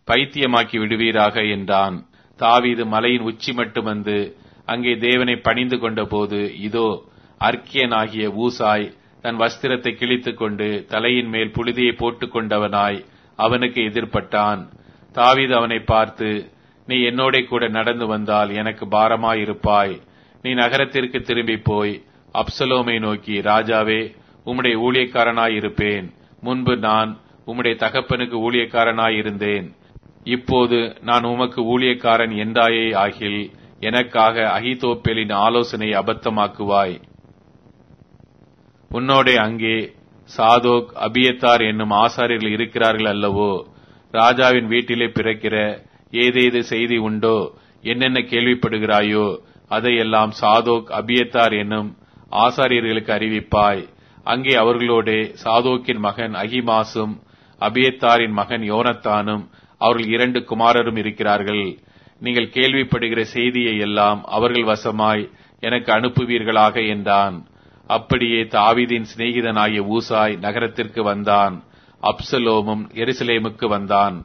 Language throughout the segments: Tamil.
பைத்தியமாக்கி விடுவீராக என்றான் தாவீது மலையின் உச்சி மட்டும் வந்து அங்கே தேவனை பணிந்து கொண்டபோது இதோ அர்க்கியனாகிய ஊசாய் தன் வஸ்திரத்தை கிழித்துக் கொண்டு தலையின் மேல் புழுதியை போட்டுக் கொண்டவனாய் அவனுக்கு எதிர்ப்பட்டான் தாவீது அவனை பார்த்து நீ என்னோட கூட நடந்து வந்தால் எனக்கு பாரமாயிருப்பாய் நீ நகரத்திற்கு திரும்பி போய் அப்சலோமை நோக்கி ராஜாவே உம்முடைய ஊழியக்காரனாயிருப்பேன் முன்பு நான் உம்முடைய தகப்பனுக்கு ஊழியக்காரனாயிருந்தேன் இப்போது நான் உமக்கு ஊழியக்காரன் என்றாயே ஆகில் எனக்காக அகிதோப்பேலின் ஆலோசனை அபத்தமாக்குவாய் உன்னோடே அங்கே சாதோக் அபியத்தார் என்னும் ஆசாரியர்கள் இருக்கிறார்கள் அல்லவோ ராஜாவின் வீட்டிலே பிறக்கிற ஏதேது செய்தி உண்டோ என்னென்ன கேள்விப்படுகிறாயோ அதையெல்லாம் சாதோக் அபியத்தார் என்னும் ஆசாரியர்களுக்கு அறிவிப்பாய் அங்கே அவர்களோடே சாதோக்கின் மகன் அகிமாசும் அபியத்தாரின் மகன் யோனத்தானும் அவர்கள் இரண்டு குமாரரும் இருக்கிறார்கள் நீங்கள் கேள்விப்படுகிற செய்தியை எல்லாம் அவர்கள் வசமாய் எனக்கு அனுப்புவீர்களாக என்றான் அப்படியே தாவீதின் சிநேகிதனாகிய ஊசாய் நகரத்திற்கு வந்தான் அப்சலோமும் எருசலேமுக்கு வந்தான்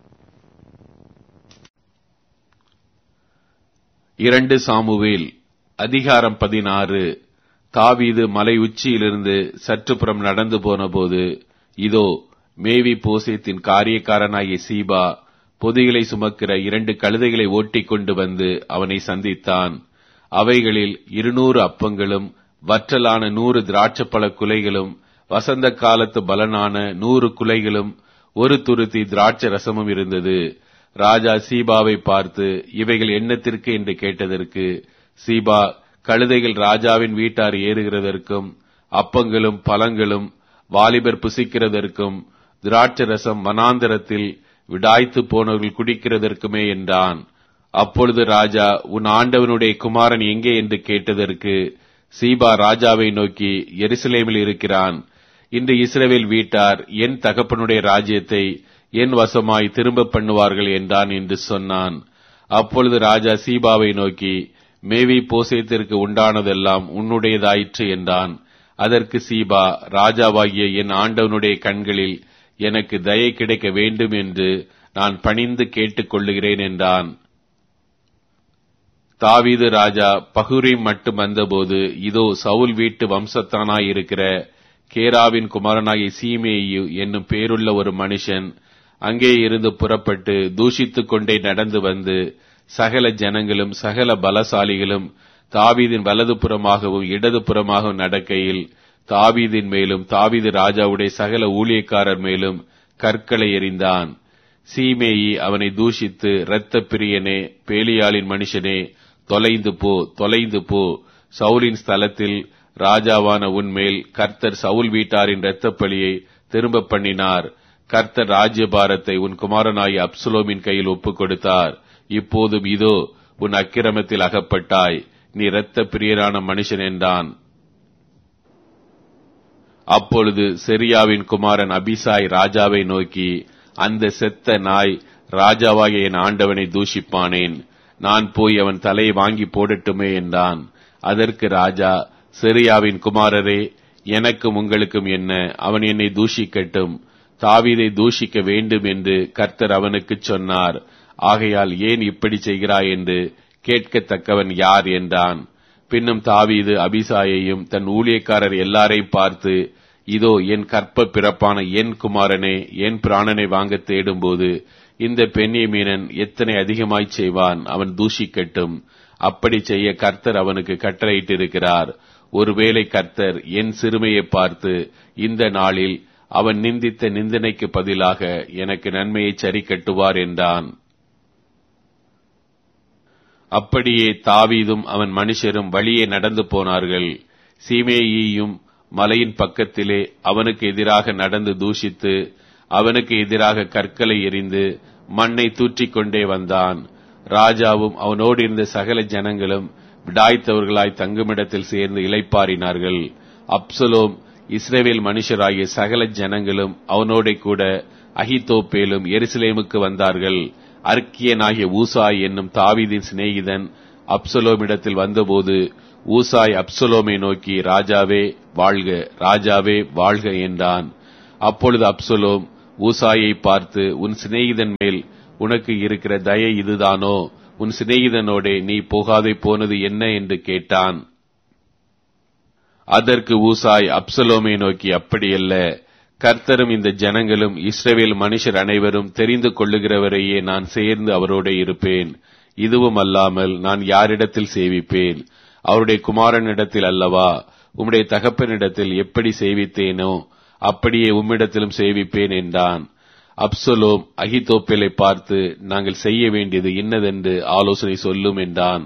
இரண்டு சாமுவேல் அதிகாரம் பதினாறு தாவீது மலை உச்சியிலிருந்து சற்றுப்புறம் நடந்து போனபோது இதோ மேவி போசேத்தின் காரியக்காரனாகிய சீபா பொதிகளை சுமக்கிற இரண்டு கழுதைகளை ஓட்டிக் கொண்டு வந்து அவனை சந்தித்தான் அவைகளில் இருநூறு அப்பங்களும் வற்றலான நூறு திராட்சப்பழ குலைகளும் வசந்த காலத்து பலனான நூறு குலைகளும் ஒரு துருத்தி திராட்சை ரசமும் இருந்தது ராஜா சீபாவை பார்த்து இவைகள் எண்ணத்திற்கு என்று கேட்டதற்கு சீபா கழுதைகள் ராஜாவின் வீட்டார் ஏறுகிறதற்கும் அப்பங்களும் பழங்களும் வாலிபர் புசிக்கிறதற்கும் திராட்சை ரசம் வனாந்தரத்தில் விடாய்த்து போனவர்கள் குடிக்கிறதற்குமே என்றான் அப்பொழுது ராஜா உன் ஆண்டவனுடைய குமாரன் எங்கே என்று கேட்டதற்கு சீபா ராஜாவை நோக்கி எருசலேமில் இருக்கிறான் இன்று இஸ்ரவேல் வீட்டார் என் தகப்பனுடைய ராஜ்யத்தை என் வசமாய் திரும்ப பண்ணுவார்கள் என்றான் என்று சொன்னான் அப்பொழுது ராஜா சீபாவை நோக்கி மேவி போசேத்திற்கு உண்டானதெல்லாம் உன்னுடையதாயிற்று என்றான் அதற்கு சீபா ராஜாவாகிய என் ஆண்டவனுடைய கண்களில் எனக்கு தயை கிடைக்க வேண்டும் என்று நான் பணிந்து கேட்டுக்கொள்ளுகிறேன் என்றான் தாவீது ராஜா பகுரீம் மட்டும் வந்தபோது இதோ சவுல் வீட்டு வம்சத்தானாயிருக்கிற கேராவின் குமாரனாகிய சீமேயு என்னும் பேருள்ள ஒரு மனுஷன் அங்கே இருந்து புறப்பட்டு தூஷித்துக் கொண்டே நடந்து வந்து சகல ஜனங்களும் சகல பலசாலிகளும் தாவீதின் வலது புறமாகவும் இடது புறமாகவும் நடக்கையில் தாவீதின் மேலும் தாவீது ராஜாவுடைய சகல ஊழியக்காரர் மேலும் கற்களை எறிந்தான் சீமேயி அவனை தூஷித்து இரத்த பிரியனே பேலியாளின் மனுஷனே தொலைந்து போ தொலைந்து போ சவுலின் ஸ்தலத்தில் ராஜாவான உன்மேல் கர்த்தர் சவுல் வீட்டாரின் இரத்தப்பழியை திரும்ப பண்ணினார் கர்த்தர் ராஜ்யபாரத்தை உன் குமாரனாய் அப்சுலோமின் கையில் ஒப்புக் கொடுத்தார் இப்போதும் இதோ உன் அக்கிரமத்தில் அகப்பட்டாய் நீ இரத்த பிரியரான மனுஷன் என்றான் அப்பொழுது செரியாவின் குமாரன் அபிசாய் ராஜாவை நோக்கி அந்த செத்த நாய் ராஜாவாகிய என் ஆண்டவனை தூஷிப்பானேன் நான் போய் அவன் தலையை வாங்கி போடட்டுமே என்றான் அதற்கு ராஜா செரியாவின் குமாரரே எனக்கும் உங்களுக்கும் என்ன அவன் என்னை தூஷிக்கட்டும் தாவீதை தூஷிக்க வேண்டும் என்று கர்த்தர் அவனுக்கு சொன்னார் ஆகையால் ஏன் இப்படி செய்கிறாய் என்று கேட்கத்தக்கவன் யார் என்றான் பின்னும் தாவீது அபிசாயையும் தன் ஊழியக்காரர் எல்லாரையும் பார்த்து இதோ என் கற்ப பிறப்பான என் குமாரனே என் பிராணனை வாங்க தேடும்போது இந்த பெண்ணியமீனன் எத்தனை அதிகமாய் செய்வான் அவன் தூஷிக்கட்டும் அப்படி செய்ய கர்த்தர் அவனுக்கு கட்டளையிட்டிருக்கிறார் ஒருவேளை கர்த்தர் என் சிறுமையை பார்த்து இந்த நாளில் அவன் நிந்தித்த நிந்தனைக்கு பதிலாக எனக்கு நன்மையை சரி கட்டுவார் என்றான் அப்படியே தாவீதும் அவன் மனுஷரும் வழியே நடந்து போனார்கள் சீமேயியும் மலையின் பக்கத்திலே அவனுக்கு எதிராக நடந்து தூஷித்து அவனுக்கு எதிராக கற்களை எறிந்து மண்ணை தூற்றிக் கொண்டே வந்தான் ராஜாவும் அவனோடு இருந்த சகல ஜனங்களும் விடாய்த்தவர்களாய் தங்குமிடத்தில் சேர்ந்து இளைப்பாறினார்கள் அப்சலோம் இஸ்ரேவேல் மனுஷராகிய சகல ஜனங்களும் அவனோட கூட அகிதோப்பேலும் எருசலேமுக்கு வந்தார்கள் அர்க்கியனாகிய ஊசாய் என்னும் தாவீதின் சிநேகிதன் அப்சலோமிடத்தில் வந்தபோது ஊசாய் அப்சலோமை நோக்கி ராஜாவே வாழ்க ராஜாவே வாழ்க என்றான் அப்பொழுது அப்சலோம் ஊசாயை பார்த்து உன் சிநேகிதன் மேல் உனக்கு இருக்கிற தயை இதுதானோ உன் சிநேகிதனோடே நீ போகாதே போனது என்ன என்று கேட்டான் அதற்கு ஊசாய் அப்சலோமை நோக்கி அப்படியல்ல கர்த்தரும் இந்த ஜனங்களும் இஸ்ரவேல் மனுஷர் அனைவரும் தெரிந்து கொள்ளுகிறவரையே நான் சேர்ந்து அவரோட இருப்பேன் இதுவும் அல்லாமல் நான் யாரிடத்தில் சேவிப்பேன் அவருடைய குமாரனிடத்தில் அல்லவா உம்முடைய தகப்பனிடத்தில் எப்படி சேவித்தேனோ அப்படியே உம்மிடத்திலும் சேவிப்பேன் என்றான் அப்சலோம் அகிதோப்பேலை பார்த்து நாங்கள் செய்ய வேண்டியது இன்னதென்று ஆலோசனை சொல்லும் என்றான்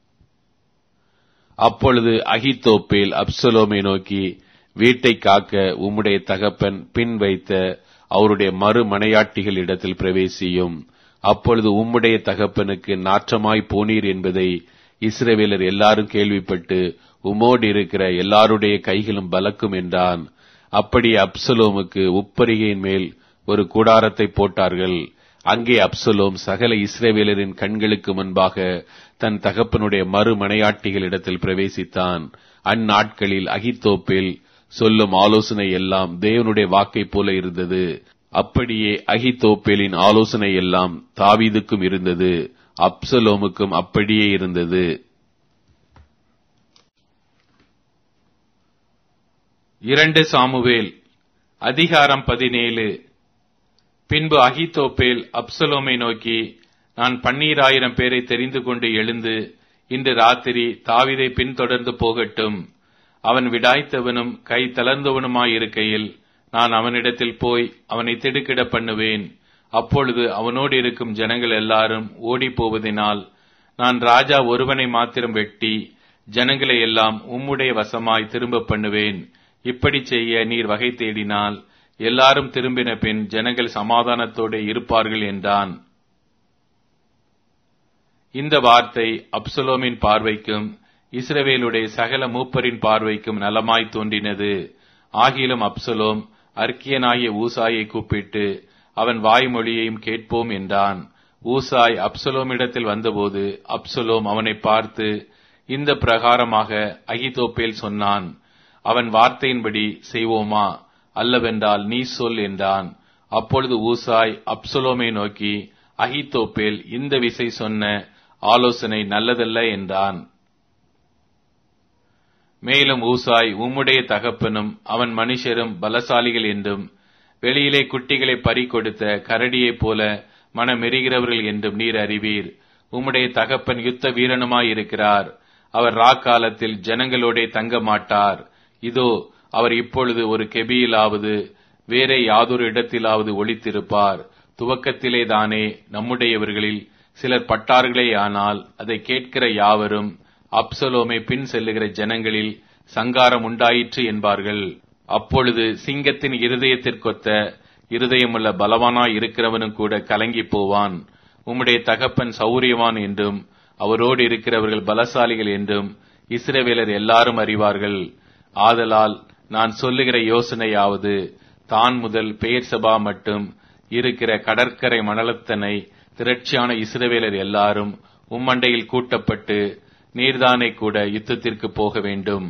அப்பொழுது அகித்தோப்பேல் அப்சலோமை நோக்கி வீட்டை காக்க உம்முடைய தகப்பன் பின் வைத்த அவருடைய மறு மனையாட்டிகள் இடத்தில் பிரவேசியும் அப்பொழுது உம்முடைய தகப்பனுக்கு நாற்றமாய் போனீர் என்பதை இஸ்ரவேலர் எல்லாரும் கேள்விப்பட்டு உமோடு இருக்கிற எல்லாருடைய கைகளும் பலக்கும் என்றான் அப்படி அப்சலோமுக்கு உப்பரிகையின் மேல் ஒரு கூடாரத்தை போட்டார்கள் அங்கே அப்சலோம் சகல இஸ்ரேவேலரின் கண்களுக்கு முன்பாக தன் தகப்பனுடைய மறு மனையாட்டிகளிடத்தில் பிரவேசித்தான் அந்நாட்களில் அகித்தோப்பில் சொல்லும் ஆலோசனை எல்லாம் தேவனுடைய வாக்கை போல இருந்தது அப்படியே அகித்தோப்பேலின் ஆலோசனை எல்லாம் தாவீதுக்கும் இருந்தது அப்சலோமுக்கும் அப்படியே இருந்தது இரண்டு சாமுவேல் அதிகாரம் பதினேழு பின்பு அகித்தோப்பேல் அப்சலோமை நோக்கி நான் பன்னீராயிரம் பேரை தெரிந்து கொண்டு எழுந்து இன்று ராத்திரி தாவிதை பின்தொடர்ந்து போகட்டும் அவன் விடாய்த்தவனும் கை தளர்ந்தவனுமாயிருக்கையில் நான் அவனிடத்தில் போய் அவனை திடுக்கிட பண்ணுவேன் அப்பொழுது அவனோடு இருக்கும் ஜனங்கள் எல்லாரும் ஓடி போவதினால் நான் ராஜா ஒருவனை மாத்திரம் வெட்டி ஜனங்களை எல்லாம் உம்முடைய வசமாய் திரும்ப பண்ணுவேன் இப்படி செய்ய நீர் வகை தேடினால் எல்லாரும் திரும்பின பின் ஜனங்கள் சமாதானத்தோடு இருப்பார்கள் என்றான் இந்த வார்த்தை அப்சலோமின் பார்வைக்கும் இஸ்ரவேலுடைய சகல மூப்பரின் பார்வைக்கும் நலமாய் தோன்றினது ஆகிலும் அப்சலோம் அர்க்கியனாகிய ஊசாயை கூப்பிட்டு அவன் வாய்மொழியையும் கேட்போம் என்றான் ஊசாய் அப்சலோமிடத்தில் வந்தபோது அப்சலோம் அவனை பார்த்து இந்த பிரகாரமாக அகிதோப்பேல் சொன்னான் அவன் வார்த்தையின்படி செய்வோமா அல்லவென்றால் நீ சொல் என்றான் அப்பொழுது ஊசாய் அப்சலோமை நோக்கி அகித்தோப்பேல் இந்த விசை சொன்ன ஆலோசனை நல்லதல்ல என்றான் மேலும் ஊசாய் உம்முடைய தகப்பனும் அவன் மனுஷரும் பலசாலிகள் என்றும் வெளியிலே குட்டிகளை பறி கொடுத்த கரடியைப் போல மனமெறிகிறவர்கள் என்றும் நீர் அறிவீர் உம்முடைய தகப்பன் யுத்த வீரனுமாயிருக்கிறார் அவர் ராக்காலத்தில் ஜனங்களோடே தங்க மாட்டார் இதோ அவர் இப்பொழுது ஒரு கெபியிலாவது வேற யாதொரு இடத்திலாவது ஒளித்திருப்பார் துவக்கத்திலே தானே நம்முடையவர்களில் சிலர் பட்டார்களே ஆனால் அதை கேட்கிற யாவரும் அப்சலோமை பின் செல்லுகிற ஜனங்களில் சங்காரம் உண்டாயிற்று என்பார்கள் அப்பொழுது சிங்கத்தின் இருதயத்திற்கொத்த இருதயமுள்ள பலவானாய் இருக்கிறவனும் கூட கலங்கி போவான் உம்முடைய தகப்பன் சௌரியவான் என்றும் அவரோடு இருக்கிறவர்கள் பலசாலிகள் என்றும் இஸ்ரவேலர் எல்லாரும் அறிவார்கள் ஆதலால் நான் சொல்லுகிற யோசனையாவது தான் முதல் பெயர் சபா மட்டும் இருக்கிற கடற்கரை மணலத்தனை திரட்சியான இஸ்ரவேலர் எல்லாரும் உம்மண்டையில் கூட்டப்பட்டு நீர்தானே கூட யுத்தத்திற்கு போக வேண்டும்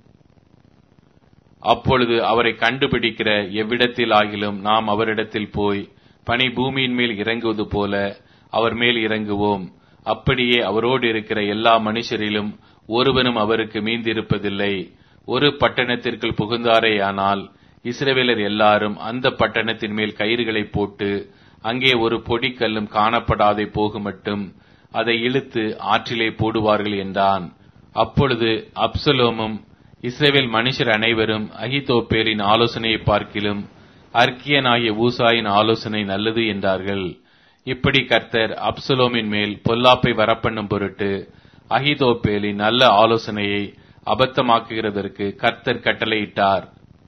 அப்பொழுது அவரை கண்டுபிடிக்கிற எவ்விடத்தில் ஆகிலும் நாம் அவரிடத்தில் போய் பனி பூமியின் மேல் இறங்குவது போல அவர் மேல் இறங்குவோம் அப்படியே அவரோடு இருக்கிற எல்லா மனுஷரிலும் ஒருவனும் அவருக்கு மீந்திருப்பதில்லை ஒரு பட்டணத்திற்குள் புகுந்தாரேயானால் இஸ்ரவேலர் எல்லாரும் அந்த பட்டணத்தின் மேல் கயிறுகளை போட்டு அங்கே ஒரு பொடிக்கல்லும் காணப்படாதே போகுமட்டும் அதை இழுத்து ஆற்றிலே போடுவார்கள் என்றான் அப்பொழுது அப்சலோமும் இஸ்ரேவேல் மனுஷர் அனைவரும் அகிதோப்பேரின் ஆலோசனையை பார்க்கிலும் அர்க்கியனாகிய ஊசாயின் ஆலோசனை நல்லது என்றார்கள் இப்படி கர்த்தர் அப்சலோமின் மேல் பொல்லாப்பை வரப்பண்ணும் பொருட்டு அகிதோப்பேலின் நல்ல ஆலோசனையை அபத்தமாக்குகிறதற்கு கர்த்தர் கட்டளையிட்டார்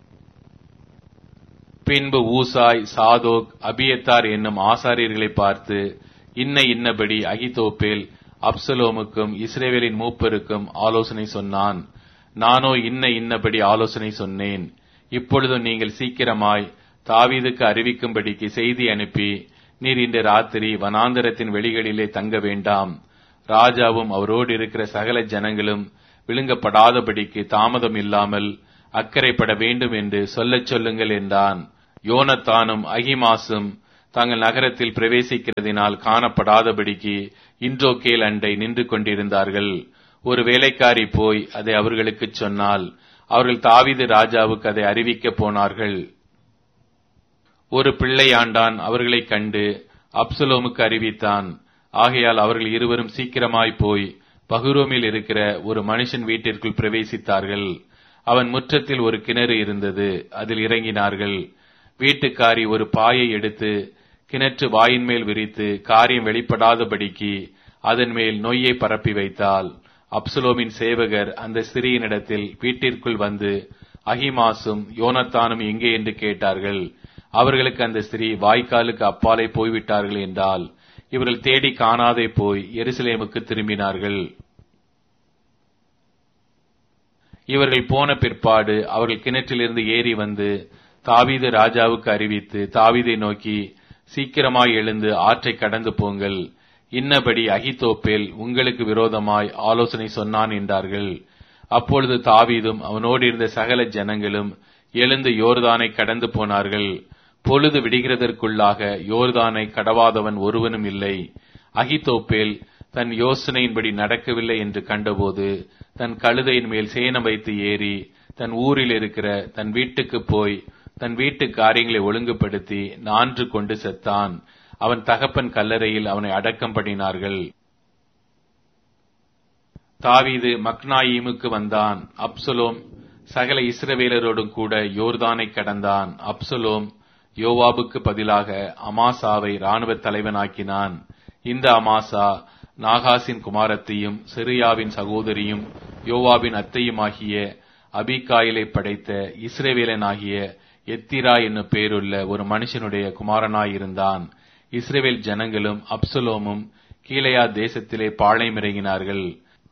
பின்பு ஊசாய் சாதோக் அபியத்தார் என்னும் ஆசாரியர்களை பார்த்து இன்ன இன்னபடி அகிதோப்பேல் அப்சலோமுக்கும் இஸ்ரேவேலின் மூப்பருக்கும் ஆலோசனை சொன்னான் நானோ இன்ன இன்னபடி ஆலோசனை சொன்னேன் இப்பொழுதும் நீங்கள் சீக்கிரமாய் தாவீதுக்கு அறிவிக்கும்படிக்கு செய்தி அனுப்பி நீர் இன்று ராத்திரி வனாந்தரத்தின் வெளிகளிலே தங்க வேண்டாம் ராஜாவும் அவரோடு இருக்கிற சகல ஜனங்களும் விழுங்கப்படாதபடிக்கு தாமதம் இல்லாமல் அக்கறைப்பட வேண்டும் என்று சொல்லச் சொல்லுங்கள் என்றான் யோனத்தானும் அகிமாசும் தாங்கள் நகரத்தில் பிரவேசிக்கிறதினால் காணப்படாதபடிக்கு இன்றோக்கேல் அண்டை நின்று கொண்டிருந்தார்கள் ஒரு வேலைக்காரி போய் அதை அவர்களுக்கு சொன்னால் அவர்கள் தாவீது ராஜாவுக்கு அதை அறிவிக்கப் போனார்கள் ஒரு பிள்ளையாண்டான் அவர்களைக் கண்டு அப்சலோமுக்கு அறிவித்தான் ஆகையால் அவர்கள் இருவரும் சீக்கிரமாய் போய் பகுரோமில் இருக்கிற ஒரு மனுஷன் வீட்டிற்குள் பிரவேசித்தார்கள் அவன் முற்றத்தில் ஒரு கிணறு இருந்தது அதில் இறங்கினார்கள் வீட்டுக்காரி ஒரு பாயை எடுத்து கிணற்று வாயின் மேல் விரித்து காரியம் வெளிப்படாதபடிக்கு அதன் மேல் நொய்யை பரப்பி வைத்தாள் அப்சலோமின் சேவகர் அந்த ஸ்திரீயினிடத்தில் வீட்டிற்குள் வந்து அகிமாசும் யோனத்தானும் எங்கே என்று கேட்டார்கள் அவர்களுக்கு அந்த ஸ்திரீ வாய்க்காலுக்கு அப்பாலே போய்விட்டார்கள் என்றால் இவர்கள் தேடி காணாதே போய் எருசலேமுக்கு திரும்பினார்கள் இவர்கள் போன பிற்பாடு அவர்கள் கிணற்றிலிருந்து ஏறி வந்து தாவீது ராஜாவுக்கு அறிவித்து தாவீதை நோக்கி சீக்கிரமாய் எழுந்து ஆற்றை கடந்து போங்கள் இன்னபடி அகித்தோப்பேல் உங்களுக்கு விரோதமாய் ஆலோசனை சொன்னான் என்றார்கள் அப்பொழுது தாவீதும் அவனோடு இருந்த சகல ஜனங்களும் எழுந்து யோர்தானை கடந்து போனார்கள் பொழுது விடுகிறதற்குள்ளாக யோர்தானை கடவாதவன் ஒருவனும் இல்லை அகித்தோப்பேல் தன் யோசனையின்படி நடக்கவில்லை என்று கண்டபோது தன் கழுதையின் மேல் சேனம் வைத்து ஏறி தன் ஊரில் இருக்கிற தன் வீட்டுக்கு போய் தன் வீட்டு காரியங்களை ஒழுங்குபடுத்தி நான்று கொண்டு செத்தான் அவன் தகப்பன் கல்லறையில் அவனை அடக்கம் பண்ணினார்கள் தாவீது மக்னாயீமுக்கு வந்தான் அப்சலோம் சகல இஸ்ரவேலரோடும் கூட யோர்தானை கடந்தான் அப்சலோம் யோவாபுக்கு பதிலாக அமாசாவை இராணுவ தலைவனாக்கினான் இந்த அமாசா நாகாசின் குமாரத்தையும் சிரியாவின் சகோதரியும் யோவாபின் அத்தையுமாகிய அபிகாயிலை படைத்த இஸ்ரேவேலனாகிய எத்திரா என்னும் பேருள்ள ஒரு மனுஷனுடைய குமாரனாயிருந்தான் இஸ்ரேவேல் ஜனங்களும் அப்சலோமும் கீழையா தேசத்திலே பாளையமிறங்கினார்கள்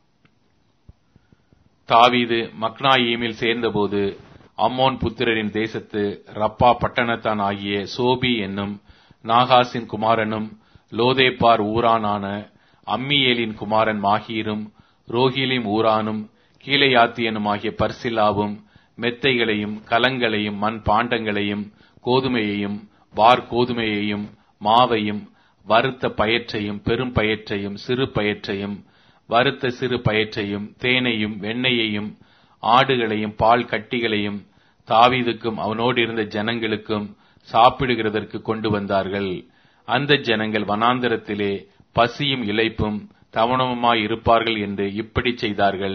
தாவீது மக்னாயீமில் சேர்ந்தபோது அம்மோன் புத்திரரின் தேசத்து ரப்பா பட்டணத்தான் ஆகிய சோபி என்னும் நாகாசின் குமாரனும் லோதேப்பார் ஊரானான அம்மியேலின் குமாரன் மாகீரும் ரோஹிலிம் ஊரானும் கீழையாத்தியனும் ஆகிய பர்சிலாவும் மெத்தைகளையும் கலங்களையும் மண் பாண்டங்களையும் கோதுமையையும் வார் கோதுமையையும் மாவையும் வறுத்த பயற்றையும் பெரும் பயற்றையும் சிறு பயற்றையும் வறுத்த சிறு பயற்றையும் தேனையும் வெண்ணெயையும் ஆடுகளையும் பால் கட்டிகளையும் தாவீதுக்கும் அவனோடு இருந்த ஜனங்களுக்கும் சாப்பிடுகிறதற்கு கொண்டு வந்தார்கள் அந்த ஜனங்கள் வனாந்தரத்திலே பசியும் இளைப்பும் தவணமுமாய் இருப்பார்கள் என்று இப்படி செய்தார்கள்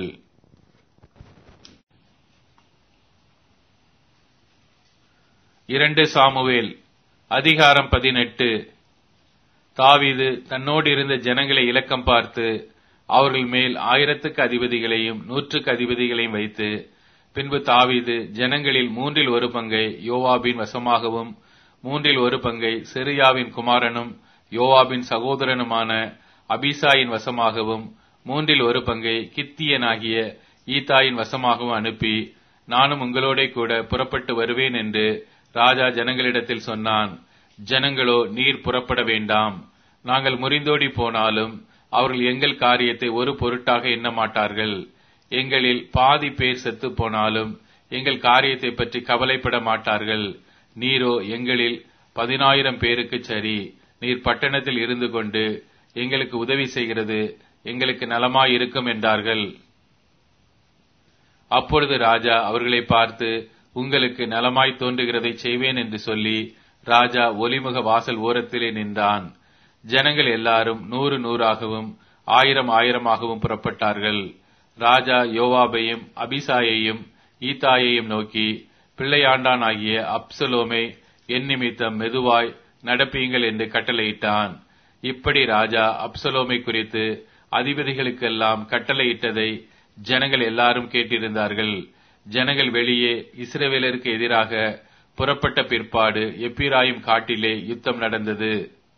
இரண்டு சாமுவேல் அதிகாரம் பதினெட்டு தாவீது தன்னோடு இருந்த ஜனங்களை இலக்கம் பார்த்து அவர்கள் மேல் ஆயிரத்துக்கு அதிபதிகளையும் நூற்றுக்கு அதிபதிகளையும் வைத்து பின்பு தாவீது ஜனங்களில் மூன்றில் ஒரு பங்கை யோவாபின் வசமாகவும் மூன்றில் ஒரு பங்கை செரியாவின் குமாரனும் யோவாபின் சகோதரனுமான அபிசாயின் வசமாகவும் மூன்றில் ஒரு பங்கை கித்தியனாகிய ஈத்தாயின் வசமாகவும் அனுப்பி நானும் உங்களோட கூட புறப்பட்டு வருவேன் என்று ராஜா ஜனங்களிடத்தில் சொன்னான் ஜனங்களோ நீர் புறப்பட வேண்டாம் நாங்கள் முறிந்தோடி போனாலும் அவர்கள் எங்கள் காரியத்தை ஒரு பொருட்டாக எண்ண மாட்டார்கள் எங்களில் பாதி பேர் செத்து போனாலும் எங்கள் காரியத்தை பற்றி கவலைப்பட மாட்டார்கள் நீரோ எங்களில் பதினாயிரம் பேருக்கு சரி நீர் பட்டணத்தில் இருந்து கொண்டு எங்களுக்கு உதவி செய்கிறது எங்களுக்கு நலமாய் இருக்கும் என்றார்கள் அப்பொழுது ராஜா அவர்களை பார்த்து உங்களுக்கு நலமாய் தோன்றுகிறதை செய்வேன் என்று சொல்லி ராஜா ஒலிமுக வாசல் ஓரத்திலே நின்றான் ஜனங்கள் எல்லாரும் நூறு நூறாகவும் ஆயிரம் ஆயிரமாகவும் புறப்பட்டார்கள் ராஜா யோவாபையும் அபிசாயையும் ஈத்தாயையும் நோக்கி பிள்ளையாண்டான் ஆகிய அப்சலோமை என் நிமித்தம் மெதுவாய் நடப்பீங்கள் என்று கட்டளையிட்டான் இப்படி ராஜா அப்சலோமை குறித்து அதிபதிகளுக்கெல்லாம் கட்டளையிட்டதை ஜனங்கள் எல்லாரும் கேட்டிருந்தார்கள் ஜனங்கள் வெளியே இஸ்ரவேலருக்கு எதிராக புறப்பட்ட பிற்பாடு எப்பிராயும் காட்டிலே யுத்தம் நடந்தது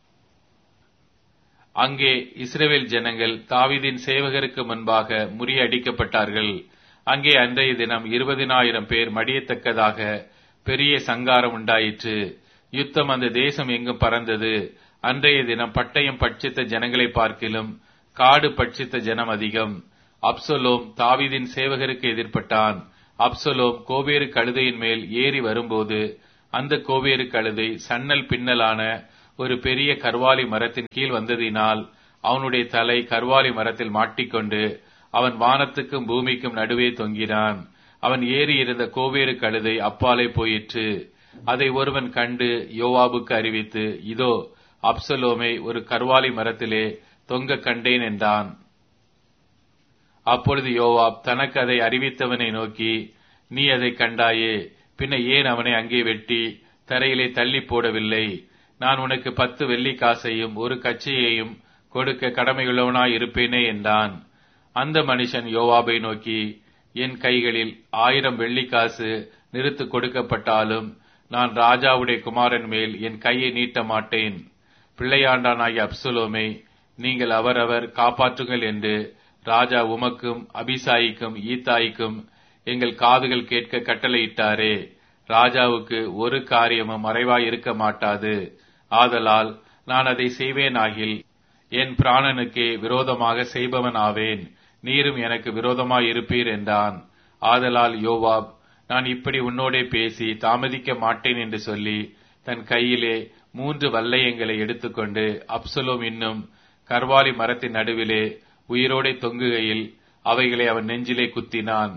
அங்கே இஸ்ரேல் ஜனங்கள் தாவிதின் சேவகருக்கு முன்பாக முறியடிக்கப்பட்டார்கள் அங்கே அன்றைய தினம் இருபதினாயிரம் பேர் மடியத்தக்கதாக பெரிய சங்காரம் உண்டாயிற்று யுத்தம் அந்த தேசம் எங்கும் பறந்தது அன்றைய தினம் பட்டயம் பட்சித்த ஜனங்களை பார்க்கிலும் காடு பட்சித்த ஜனம் அதிகம் அப்சலோம் தாவிதின் சேவகருக்கு எதிர்ப்பட்டான் அப்சலோம் கோவேறு கழுதையின் மேல் ஏறி வரும்போது அந்த கோவேறு கழுதை சன்னல் பின்னலான ஒரு பெரிய கர்வாலி மரத்தின் கீழ் வந்ததினால் அவனுடைய தலை கர்வாலி மரத்தில் மாட்டிக்கொண்டு அவன் வானத்துக்கும் பூமிக்கும் நடுவே தொங்கினான் அவன் ஏறி இருந்த கோவேறு கழுதை அப்பாலே போயிற்று அதை ஒருவன் கண்டு யோவாபுக்கு அறிவித்து இதோ அப்சலோமை ஒரு கர்வாலி மரத்திலே தொங்க கண்டேன் என்றான் அப்பொழுது யோவாப் தனக்கு அதை அறிவித்தவனை நோக்கி நீ அதை கண்டாயே பின்ன ஏன் அவனை அங்கே வெட்டி தரையிலே தள்ளி போடவில்லை நான் உனக்கு பத்து வெள்ளி காசையும் ஒரு கச்சையையும் கொடுக்க கடமையுள்ளவனாய் இருப்பேனே என்றான் அந்த மனுஷன் யோவாபை நோக்கி என் கைகளில் ஆயிரம் வெள்ளிக்காசு நிறுத்து கொடுக்கப்பட்டாலும் நான் ராஜாவுடைய குமாரன் மேல் என் கையை நீட்ட மாட்டேன் பிள்ளையாண்டானாகிய அப்சுலோமை நீங்கள் அவரவர் காப்பாற்றுங்கள் என்று ராஜா உமக்கும் அபிசாயிக்கும் ஈத்தாய்க்கும் எங்கள் காதுகள் கேட்க கட்டளையிட்டாரே ராஜாவுக்கு ஒரு காரியமும் மறைவாய் இருக்க மாட்டாது ஆதலால் நான் அதை செய்வேனாகில் என் பிராணனுக்கே விரோதமாக செய்பவன் ஆவேன் நீரும் எனக்கு விரோதமாய் இருப்பீர் என்றான் ஆதலால் யோவாப் நான் இப்படி உன்னோடே பேசி தாமதிக்க மாட்டேன் என்று சொல்லி தன் கையிலே மூன்று வல்லையங்களை எடுத்துக்கொண்டு அப்சலோம் இன்னும் கர்வாலி மரத்தின் நடுவிலே உயிரோடே தொங்குகையில் அவைகளை அவன் நெஞ்சிலே குத்தினான்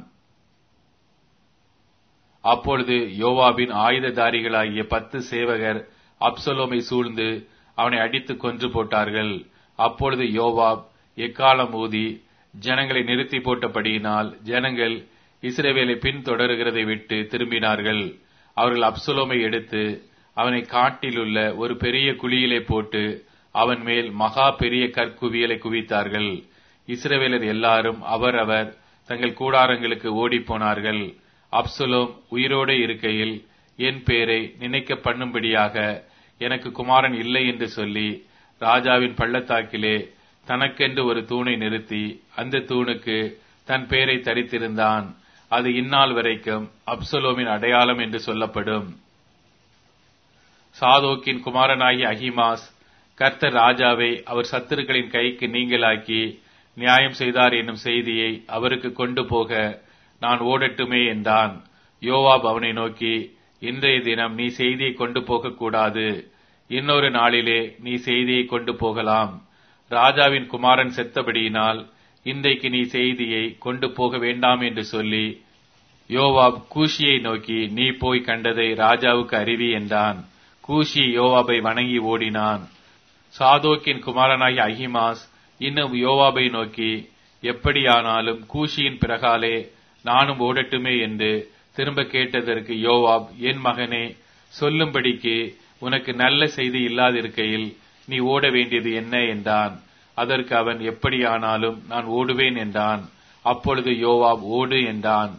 அப்பொழுது யோவாபின் ஆயுததாரிகளாகிய பத்து சேவகர் அப்சலோமை சூழ்ந்து அவனை அடித்து கொன்று போட்டார்கள் அப்பொழுது யோவாப் எக்காலம் ஊதி ஜனங்களை நிறுத்தி போட்டபடியினால் ஜனங்கள் இஸ்ரேவேலை பின்தொடருகிறதை விட்டு திரும்பினார்கள் அவர்கள் அப்சலோமை எடுத்து அவனை காட்டிலுள்ள ஒரு பெரிய குழியிலே போட்டு அவன் மேல் மகா பெரிய கற்குவியலை குவித்தார்கள் இஸ்ரவேலர் எல்லாரும் அவரவர் தங்கள் கூடாரங்களுக்கு ஓடிப்போனார்கள் அப்சலோம் உயிரோடு இருக்கையில் என் பேரை நினைக்க பண்ணும்படியாக எனக்கு குமாரன் இல்லை என்று சொல்லி ராஜாவின் பள்ளத்தாக்கிலே தனக்கென்று ஒரு தூணை நிறுத்தி அந்த தூணுக்கு தன் பேரை தரித்திருந்தான் அது இந்நாள் வரைக்கும் அப்சலோமின் அடையாளம் என்று சொல்லப்படும் சாதோக்கின் குமாரனாகிய அஹிமாஸ் கர்த்தர் ராஜாவை அவர் சத்துருக்களின் கைக்கு நீங்களாக்கி நியாயம் செய்தார் என்னும் செய்தியை அவருக்கு கொண்டு போக நான் ஓடட்டுமே என்றான் யோவாப் அவனை நோக்கி இன்றைய தினம் நீ செய்தியை கொண்டு போகக்கூடாது இன்னொரு நாளிலே நீ செய்தியை கொண்டு போகலாம் ராஜாவின் குமாரன் செத்தபடியினால் இன்றைக்கு நீ செய்தியை கொண்டு போக வேண்டாம் என்று சொல்லி யோவாப் கூஷியை நோக்கி நீ போய் கண்டதை ராஜாவுக்கு அறிவி என்றான் கூஷி யோவாபை வணங்கி ஓடினான் சாதோக்கின் குமாரனாகிய அஹிமாஸ் இன்னும் யோவாபை நோக்கி எப்படியானாலும் கூஷியின் பிறகாலே நானும் ஓடட்டுமே என்று திரும்ப கேட்டதற்கு யோவாப் என் மகனே சொல்லும்படிக்கு உனக்கு நல்ல செய்தி இல்லாதிருக்கையில் நீ ஓட வேண்டியது என்ன என்றான் அதற்கு அவன் எப்படியானாலும் நான் ஓடுவேன் என்றான் அப்பொழுது யோவாப் ஓடு என்றான்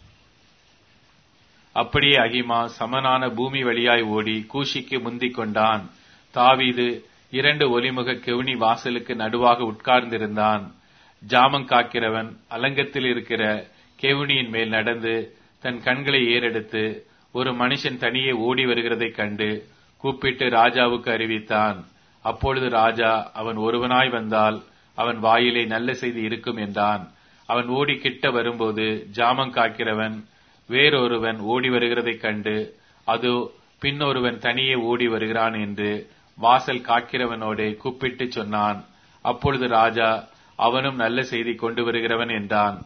அப்படியே அகிமா சமனான பூமி வழியாய் ஓடி கூஷிக்கு முந்திக் கொண்டான் தாவீது இரண்டு ஒலிமுக கெவுனி வாசலுக்கு நடுவாக உட்கார்ந்திருந்தான் ஜாமம் காக்கிறவன் அலங்கத்தில் இருக்கிற கெவுனியின் மேல் நடந்து தன் கண்களை ஏறெடுத்து ஒரு மனுஷன் தனியே ஓடி வருகிறதைக் கண்டு கூப்பிட்டு ராஜாவுக்கு அறிவித்தான் அப்பொழுது ராஜா அவன் ஒருவனாய் வந்தால் அவன் வாயிலே நல்ல செய்தி இருக்கும் என்றான் அவன் ஓடி கிட்ட வரும்போது ஜாமம் காக்கிறவன் வேறொருவன் ஓடி வருகிறதைக் கண்டு அது பின்னொருவன் தனியே ஓடி வருகிறான் என்று வாசல் காக்கிறவனோடே கூப்பிட்டு சொன்னான் அப்பொழுது ராஜா அவனும் நல்ல செய்தி கொண்டு வருகிறவன் என்றான்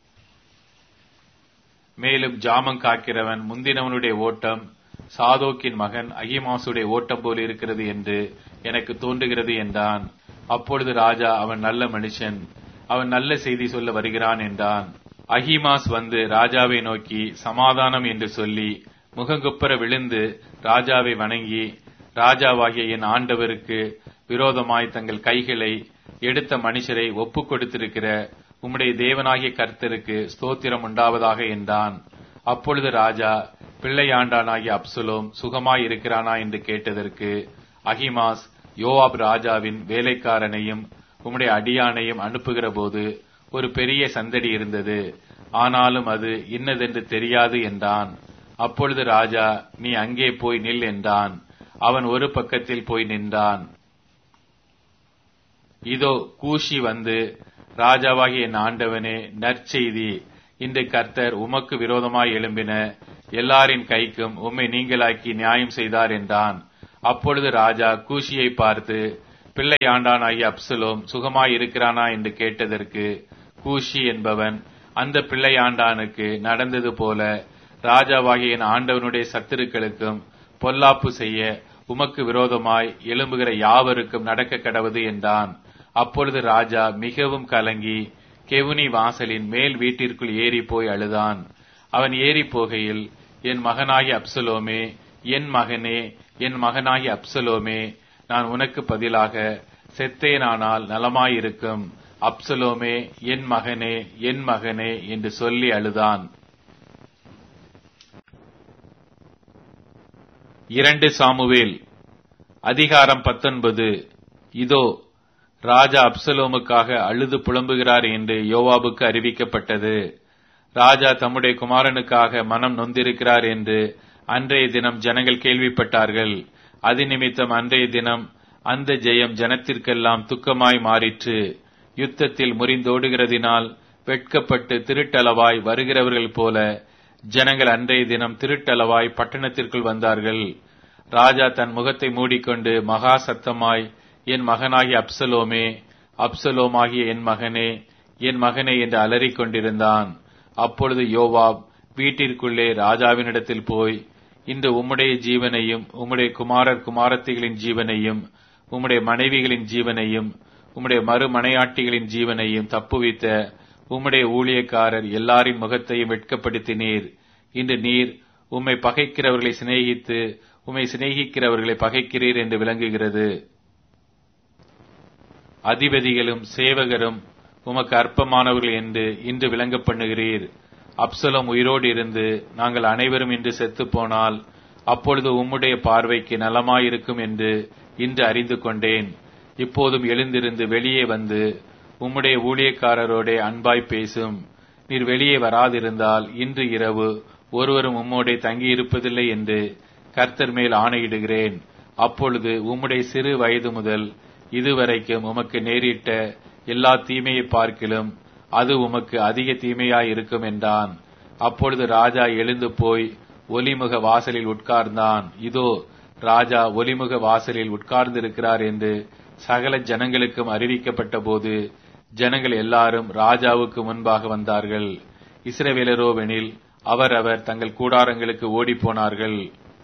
மேலும் ஜாமம் காக்கிறவன் முந்தினவனுடைய ஓட்டம் சாதோக்கின் மகன் அகிமாசுடைய ஓட்டம் போல் இருக்கிறது என்று எனக்கு தோன்றுகிறது என்றான் அப்பொழுது ராஜா அவன் நல்ல மனுஷன் அவன் நல்ல செய்தி சொல்ல வருகிறான் என்றான் அஹிமாஸ் வந்து ராஜாவை நோக்கி சமாதானம் என்று சொல்லி முகங்குப்புற விழுந்து ராஜாவை வணங்கி ராஜாவாகிய என் ஆண்டவருக்கு விரோதமாய் தங்கள் கைகளை எடுத்த மனுஷரை ஒப்புக் கொடுத்திருக்கிற உம்முடைய தேவனாகிய கர்த்தருக்கு ஸ்தோத்திரம் உண்டாவதாக என்றான் அப்பொழுது ராஜா பிள்ளையாண்டானாகிய அப்சுலோம் சுகமாய் இருக்கிறானா என்று கேட்டதற்கு அகிமாஸ் யோவாப் ராஜாவின் வேலைக்காரனையும் உம்முடைய அடியானையும் அனுப்புகிற போது ஒரு பெரிய சந்தடி இருந்தது ஆனாலும் அது இன்னதென்று தெரியாது என்றான் அப்பொழுது ராஜா நீ அங்கே போய் நில் என்றான் அவன் ஒரு பக்கத்தில் போய் நின்றான் இதோ கூஷி வந்து ராஜாவாகிய என் ஆண்டவனே நற்செய்தி இன்று கர்த்தர் உமக்கு விரோதமாய் எழும்பின எல்லாரின் கைக்கும் உம்மை நீங்களாக்கி நியாயம் செய்தார் என்றான் அப்பொழுது ராஜா கூஷியை பார்த்து பிள்ளையாண்டானாகிய அப்சலோம் சுகமாய் இருக்கிறானா என்று கேட்டதற்கு கூஷி என்பவன் அந்த பிள்ளையாண்டானுக்கு நடந்தது போல ராஜாவாகிய என் ஆண்டவனுடைய சத்துருக்களுக்கும் பொல்லாப்பு செய்ய உமக்கு விரோதமாய் எழும்புகிற யாவருக்கும் நடக்க கடவது என்றான் அப்பொழுது ராஜா மிகவும் கலங்கி கெவுனி வாசலின் மேல் வீட்டிற்குள் ஏறி போய் அழுதான் அவன் ஏறி போகையில் என் மகனாகி அப்சலோமே என் மகனே என் மகனாகி அப்சலோமே நான் உனக்கு பதிலாக செத்தேனானால் நலமாயிருக்கும் அப்சலோமே என் மகனே என் மகனே என்று சொல்லி அழுதான் இரண்டு சாமுவேல் அதிகாரம் பத்தொன்பது இதோ ராஜா அப்சலோமுக்காக அழுது புலம்புகிறார் என்று யோவாபுக்கு அறிவிக்கப்பட்டது ராஜா தம்முடைய குமாரனுக்காக மனம் நொந்திருக்கிறார் என்று அன்றைய தினம் ஜனங்கள் கேள்விப்பட்டார்கள் அது நிமித்தம் அன்றைய தினம் அந்த ஜெயம் ஜனத்திற்கெல்லாம் துக்கமாய் மாறிற்று யுத்தத்தில் முறிந்தோடுகிறதினால் வெட்கப்பட்டு திருட்டளவாய் வருகிறவர்கள் போல ஜனங்கள் அன்றைய தினம் திருட்டளவாய் பட்டணத்திற்குள் வந்தார்கள் ராஜா தன் முகத்தை மூடிக்கொண்டு மகா சத்தமாய் என் மகனாகிய அப்சலோமே அப்சலோமாகிய என் மகனே என் மகனே என்று அலறிக் கொண்டிருந்தான் அப்பொழுது யோவாப் வீட்டிற்குள்ளே ராஜாவினிடத்தில் போய் இன்று உம்முடைய ஜீவனையும் உம்முடைய குமாரர் குமாரத்திகளின் ஜீவனையும் உம்முடைய மனைவிகளின் ஜீவனையும் உம்முடைய மறுமனையாட்டிகளின் ஜீவனையும் தப்புவித்த உம்முடைய ஊழியக்காரர் எல்லாரின் முகத்தையும் வெட்கப்படுத்தினீர் இன்று நீர் உம்மை பகைக்கிறவர்களை சிநேகித்து உம்மை சிநேகிக்கிறவர்களை பகைக்கிறீர் என்று விளங்குகிறது அதிபதிகளும் சேவகரும் உமக்கு அற்பமானவர்கள் என்று இன்று விளங்க பண்ணுகிறீர் அப்சலம் உயிரோடு இருந்து நாங்கள் அனைவரும் இன்று செத்து போனால் அப்பொழுது உம்முடைய பார்வைக்கு நலமாயிருக்கும் என்று இன்று அறிந்து கொண்டேன் இப்போதும் எழுந்திருந்து வெளியே வந்து உம்முடைய ஊழியக்காரரோட அன்பாய் பேசும் நீர் வெளியே வராதிருந்தால் இன்று இரவு ஒருவரும் உம்மோடே தங்கியிருப்பதில்லை என்று கர்த்தர் மேல் ஆணையிடுகிறேன் அப்பொழுது உம்முடைய சிறு வயது முதல் இதுவரைக்கும் உமக்கு நேரிட்ட எல்லா தீமையை பார்க்கிலும் அது உமக்கு அதிக தீமையாய் இருக்கும் என்றான் அப்பொழுது ராஜா எழுந்து போய் ஒலிமுக வாசலில் உட்கார்ந்தான் இதோ ராஜா ஒலிமுக வாசலில் உட்கார்ந்திருக்கிறார் என்று சகல ஜனங்களுக்கும் அறிவிக்கப்பட்ட போது ஜனங்கள் எல்லாரும் ராஜாவுக்கு முன்பாக வந்தார்கள் இஸ்ரவேலரோவெனில் அவரவர் தங்கள் கூடாரங்களுக்கு ஓடிப்போனார்கள்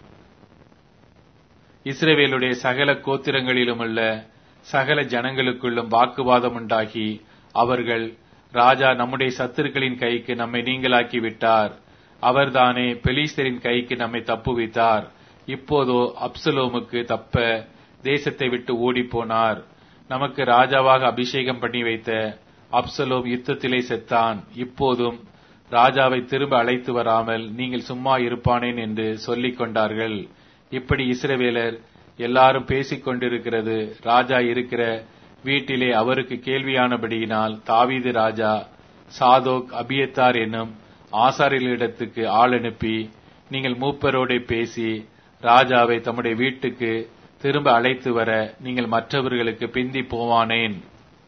இஸ்ரவேலுடைய சகல கோத்திரங்களிலுமுள்ள சகல ஜனங்களுக்குள்ளும் வாக்குவாதம் உண்டாகி அவர்கள் ராஜா நம்முடைய சத்துருக்களின் கைக்கு நம்மை நீங்களாக்கி விட்டார் அவர்தானே பெலிஸ்தரின் கைக்கு நம்மை தப்புவித்தார் இப்போதோ அப்சலோமுக்கு தப்ப தேசத்தை விட்டு ஓடிப்போனார் நமக்கு ராஜாவாக அபிஷேகம் பண்ணி வைத்த அப்சலோம் யுத்தத்திலே செத்தான் இப்போதும் ராஜாவை திரும்ப அழைத்து வராமல் நீங்கள் சும்மா இருப்பானேன் என்று சொல்லிக் கொண்டார்கள் இப்படி இஸ்ரவேலர் எல்லாரும் பேசிக் கொண்டிருக்கிறது ராஜா இருக்கிற வீட்டிலே அவருக்கு கேள்வியானபடியினால் தாவீது ராஜா சாதோக் அபியத்தார் என்னும் ஆசாரியர்களிடத்துக்கு ஆள் அனுப்பி நீங்கள் மூப்பரோட பேசி ராஜாவை தம்முடைய வீட்டுக்கு திரும்ப அழைத்து வர நீங்கள் மற்றவர்களுக்கு பிந்தி போவானேன்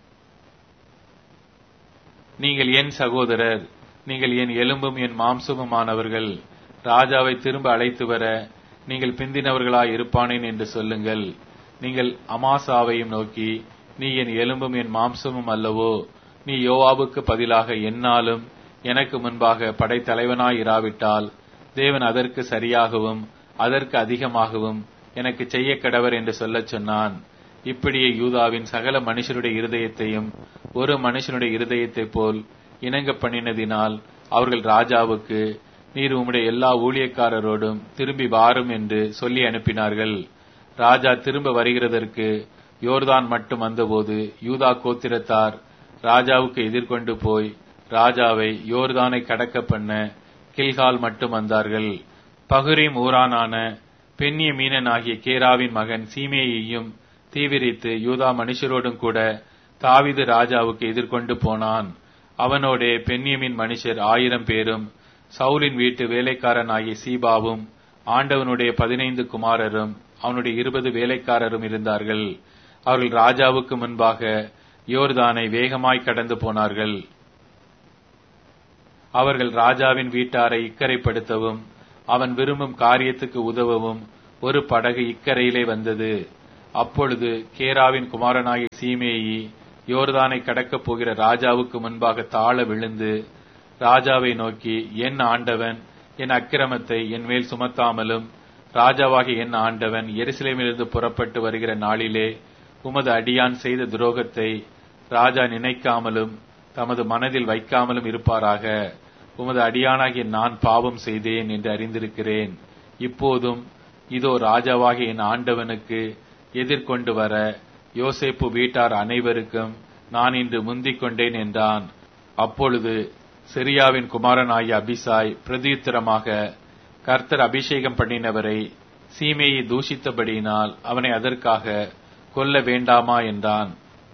நீங்கள் என் சகோதரர் நீங்கள் என் எலும்பும் என் மாம்சமுமானவர்கள் ராஜாவை திரும்ப அழைத்து வர நீங்கள் பிந்தினவர்களாய் இருப்பானேன் என்று சொல்லுங்கள் நீங்கள் அமாசாவையும் நோக்கி நீ என் எலும்பும் என் மாம்சமும் அல்லவோ நீ யோவாவுக்கு பதிலாக என்னாலும் எனக்கு முன்பாக படைத்தலைவனாய் இராவிட்டால் தேவன் அதற்கு சரியாகவும் அதற்கு அதிகமாகவும் எனக்கு செய்ய கடவர் என்று சொல்லச் சொன்னான் இப்படியே யூதாவின் சகல மனுஷனுடைய இருதயத்தையும் ஒரு மனுஷனுடைய இருதயத்தைப் போல் இணங்க பண்ணினதினால் அவர்கள் ராஜாவுக்கு நீர் உம்முடைய எல்லா ஊழியக்காரரோடும் திரும்பி வாரும் என்று சொல்லி அனுப்பினார்கள் ராஜா திரும்ப வருகிறதற்கு யோர்தான் மட்டும் வந்தபோது யூதா கோத்திரத்தார் ராஜாவுக்கு எதிர்கொண்டு போய் ராஜாவை யோர்தானை கடக்க பண்ண கில்கால் மட்டும் வந்தார்கள் பகுரீம் ஊரானான பெண்ணிய மீனன் ஆகிய கேராவின் மகன் சீமேயையும் தீவிரித்து யூதா மனுஷரோடும் கூட தாவிது ராஜாவுக்கு எதிர்கொண்டு போனான் அவனோடே பெண்ணியமின் மனுஷர் ஆயிரம் பேரும் சவுலின் வீட்டு வேலைக்காரன் ஆகிய சீபாவும் ஆண்டவனுடைய பதினைந்து குமாரரும் அவனுடைய இருபது வேலைக்காரரும் இருந்தார்கள் அவர்கள் ராஜாவுக்கு முன்பாக யோர்தானை வேகமாய் கடந்து போனார்கள் அவர்கள் ராஜாவின் வீட்டாரை இக்கரைப்படுத்தவும் அவன் விரும்பும் காரியத்துக்கு உதவவும் ஒரு படகு இக்கரையிலே வந்தது அப்பொழுது கேராவின் குமாரனாகிய சீமேயி யோர்தானை கடக்கப் போகிற ராஜாவுக்கு முன்பாக தாழ விழுந்து ராஜாவை நோக்கி என் ஆண்டவன் என் அக்கிரமத்தை என் மேல் சுமத்தாமலும் ராஜாவாகிய என் ஆண்டவன் எருசலேமிலிருந்து புறப்பட்டு வருகிற நாளிலே உமது அடியான் செய்த துரோகத்தை ராஜா நினைக்காமலும் தமது மனதில் வைக்காமலும் இருப்பாராக உமது அடியானாகிய நான் பாவம் செய்தேன் என்று அறிந்திருக்கிறேன் இப்போதும் இதோ ராஜாவாகிய என் ஆண்டவனுக்கு எதிர்கொண்டு வர யோசேப்பு வீட்டார் அனைவருக்கும் நான் இன்று முந்திக் கொண்டேன் என்றான் அப்பொழுது சிரியாவின் குமாரனாகிய அபிசாய் பிரதியுத்தரமாக கர்த்தர் அபிஷேகம் பண்ணினவரை சீமையை தூஷித்தபடியினால் அவனை அதற்காக கொல்ல வேண்டாமா என்றான்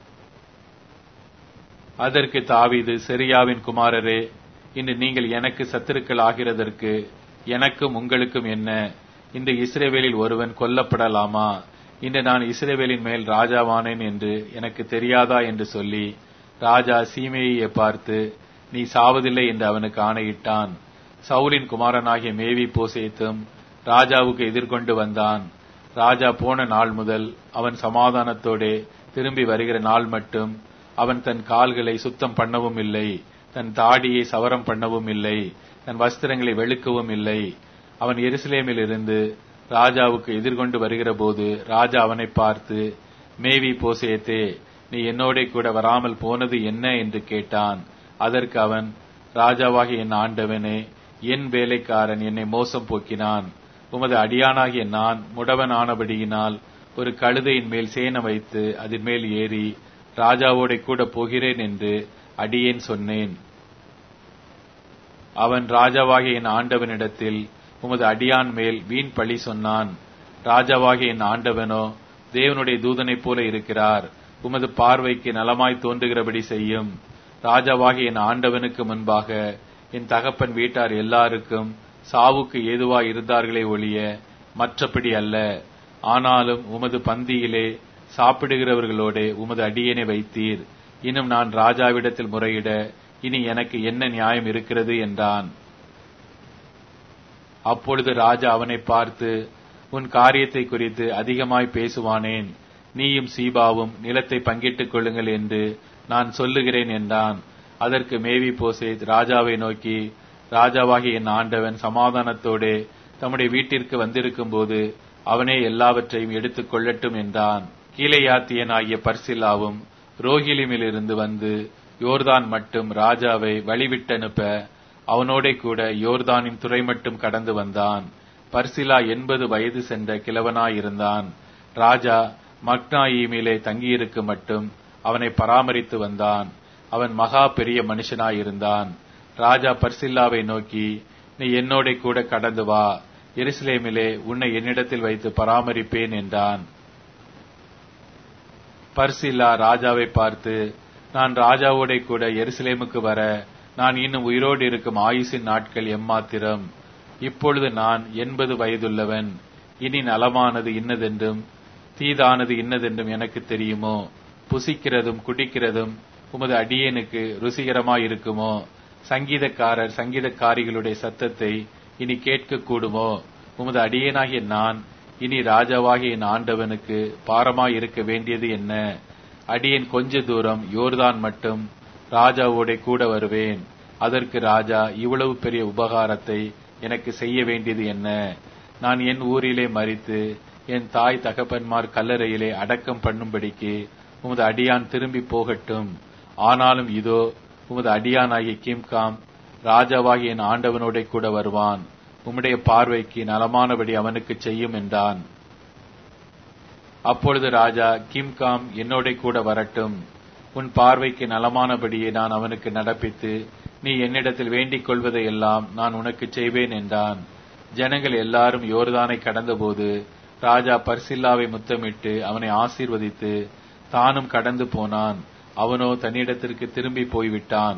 அதற்கு தாவீது செரியாவின் குமாரரே இன்று நீங்கள் எனக்கு சத்துருக்கள் ஆகிறதற்கு எனக்கும் உங்களுக்கும் என்ன இந்த இஸ்ரேவேலில் ஒருவன் கொல்லப்படலாமா இன்று நான் இஸ்ரேவேலின் மேல் ராஜாவானேன் என்று எனக்கு தெரியாதா என்று சொல்லி ராஜா சீமையை பார்த்து நீ சாவதில்லை என்று அவனுக்கு ஆணையிட்டான் சவுலின் குமாரனாகிய மேவி போசேத்தும் ராஜாவுக்கு எதிர்கொண்டு வந்தான் ராஜா போன நாள் முதல் அவன் சமாதானத்தோடே திரும்பி வருகிற நாள் மட்டும் அவன் தன் கால்களை சுத்தம் பண்ணவும் இல்லை தன் தாடியை சவரம் பண்ணவும் இல்லை தன் வஸ்திரங்களை வெளுக்கவும் இல்லை அவன் எருசலேமில் இருந்து ராஜாவுக்கு எதிர்கொண்டு வருகிற போது ராஜா அவனை பார்த்து மேவி போசேத்தே நீ என்னோட கூட வராமல் போனது என்ன என்று கேட்டான் அதற்கு அவன் ராஜாவாகிய என் ஆண்டவனே என் வேலைக்காரன் என்னை மோசம் போக்கினான் உமது அடியானாகிய நான் முடவன் ஆனபடியினால் ஒரு கழுதையின் மேல் சேன வைத்து அதன் மேல் ஏறி ராஜாவோட கூட போகிறேன் என்று அடியேன் சொன்னேன் அவன் ராஜாவாகிய என் ஆண்டவனிடத்தில் உமது அடியான் மேல் வீண் பழி சொன்னான் ராஜாவாகிய என் ஆண்டவனோ தேவனுடைய தூதனைப் போல இருக்கிறார் உமது பார்வைக்கு நலமாய் தோன்றுகிறபடி செய்யும் ராஜாவாகிய என் ஆண்டவனுக்கு முன்பாக என் தகப்பன் வீட்டார் எல்லாருக்கும் சாவுக்கு ஏதுவாய் இருந்தார்களே ஒழிய மற்றபடி அல்ல ஆனாலும் உமது பந்தியிலே சாப்பிடுகிறவர்களோட உமது அடியனை வைத்தீர் இன்னும் நான் ராஜாவிடத்தில் முறையிட இனி எனக்கு என்ன நியாயம் இருக்கிறது என்றான் அப்பொழுது ராஜா அவனை பார்த்து உன் காரியத்தை குறித்து அதிகமாய் பேசுவானேன் நீயும் சீபாவும் நிலத்தை பங்கிட்டுக் கொள்ளுங்கள் என்று நான் சொல்லுகிறேன் என்றான் அதற்கு மேவி போசேத் ராஜாவை நோக்கி ராஜாவாகிய என் ஆண்டவன் சமாதானத்தோடே தம்முடைய வீட்டிற்கு வந்திருக்கும் போது அவனே எல்லாவற்றையும் எடுத்துக் கொள்ளட்டும் என்றான் கீழையாத்தியனாகிய பர்சில்லாவும் ரோகிலிமிலிருந்து வந்து யோர்தான் மட்டும் ராஜாவை வழிவிட்டனுப்ப அவனோட கூட யோர்தானின் துறை மட்டும் கடந்து வந்தான் பர்சிலா எண்பது வயது சென்ற கிழவனாயிருந்தான் ராஜா மக்னாயீமிலே தங்கியிருக்கு மட்டும் அவனை பராமரித்து வந்தான் அவன் மகா பெரிய மனுஷனாயிருந்தான் ராஜா பர்சில்லாவை நோக்கி நீ என்னோட கூட கடந்து வா எருசலேமிலே உன்னை என்னிடத்தில் வைத்து பராமரிப்பேன் என்றான் பர்சில்லா ராஜாவை பார்த்து நான் ராஜாவோட கூட எருசலேமுக்கு வர நான் இன்னும் உயிரோடு இருக்கும் ஆயுசின் நாட்கள் எம்மாத்திரம் இப்பொழுது நான் எண்பது வயதுள்ளவன் இனி நலமானது இன்னதென்றும் தீதானது இன்னதென்றும் எனக்கு தெரியுமோ புசிக்கிறதும் குடிக்கிறதும் உமது அடியேனுக்கு ருசிகரமாயிருக்குமோ சங்கீதக்காரர் சங்கீதக்காரிகளுடைய சத்தத்தை இனி கேட்க கூடுமோ உமது அடியேனாகிய நான் இனி ராஜாவாகிய என் ஆண்டவனுக்கு பாரமாய் இருக்க வேண்டியது என்ன அடியேன் கொஞ்ச தூரம் யோர்தான் மட்டும் ராஜாவோட கூட வருவேன் அதற்கு ராஜா இவ்வளவு பெரிய உபகாரத்தை எனக்கு செய்ய வேண்டியது என்ன நான் என் ஊரிலே மறித்து என் தாய் தகப்பன்மார் கல்லறையிலே அடக்கம் பண்ணும்படிக்கு உமது அடியான் திரும்பி போகட்டும் ஆனாலும் இதோ உமது அடியானாகிய கிம்காம் ராஜாவாகிய என் ஆண்டவனோட கூட வருவான் உம்முடைய பார்வைக்கு நலமானபடி அவனுக்கு செய்யும் என்றான் அப்பொழுது ராஜா கிம்காம் என்னோட கூட வரட்டும் உன் பார்வைக்கு நலமானபடியே நான் அவனுக்கு நடப்பித்து நீ என்னிடத்தில் வேண்டிக் கொள்வதையெல்லாம் நான் உனக்கு செய்வேன் என்றான் ஜனங்கள் எல்லாரும் யோர்தானை கடந்தபோது ராஜா பர்சில்லாவை முத்தமிட்டு அவனை ஆசீர்வதித்து தானும் கடந்து போனான் அவனோ தன்னிடத்திற்கு திரும்பி போய்விட்டான்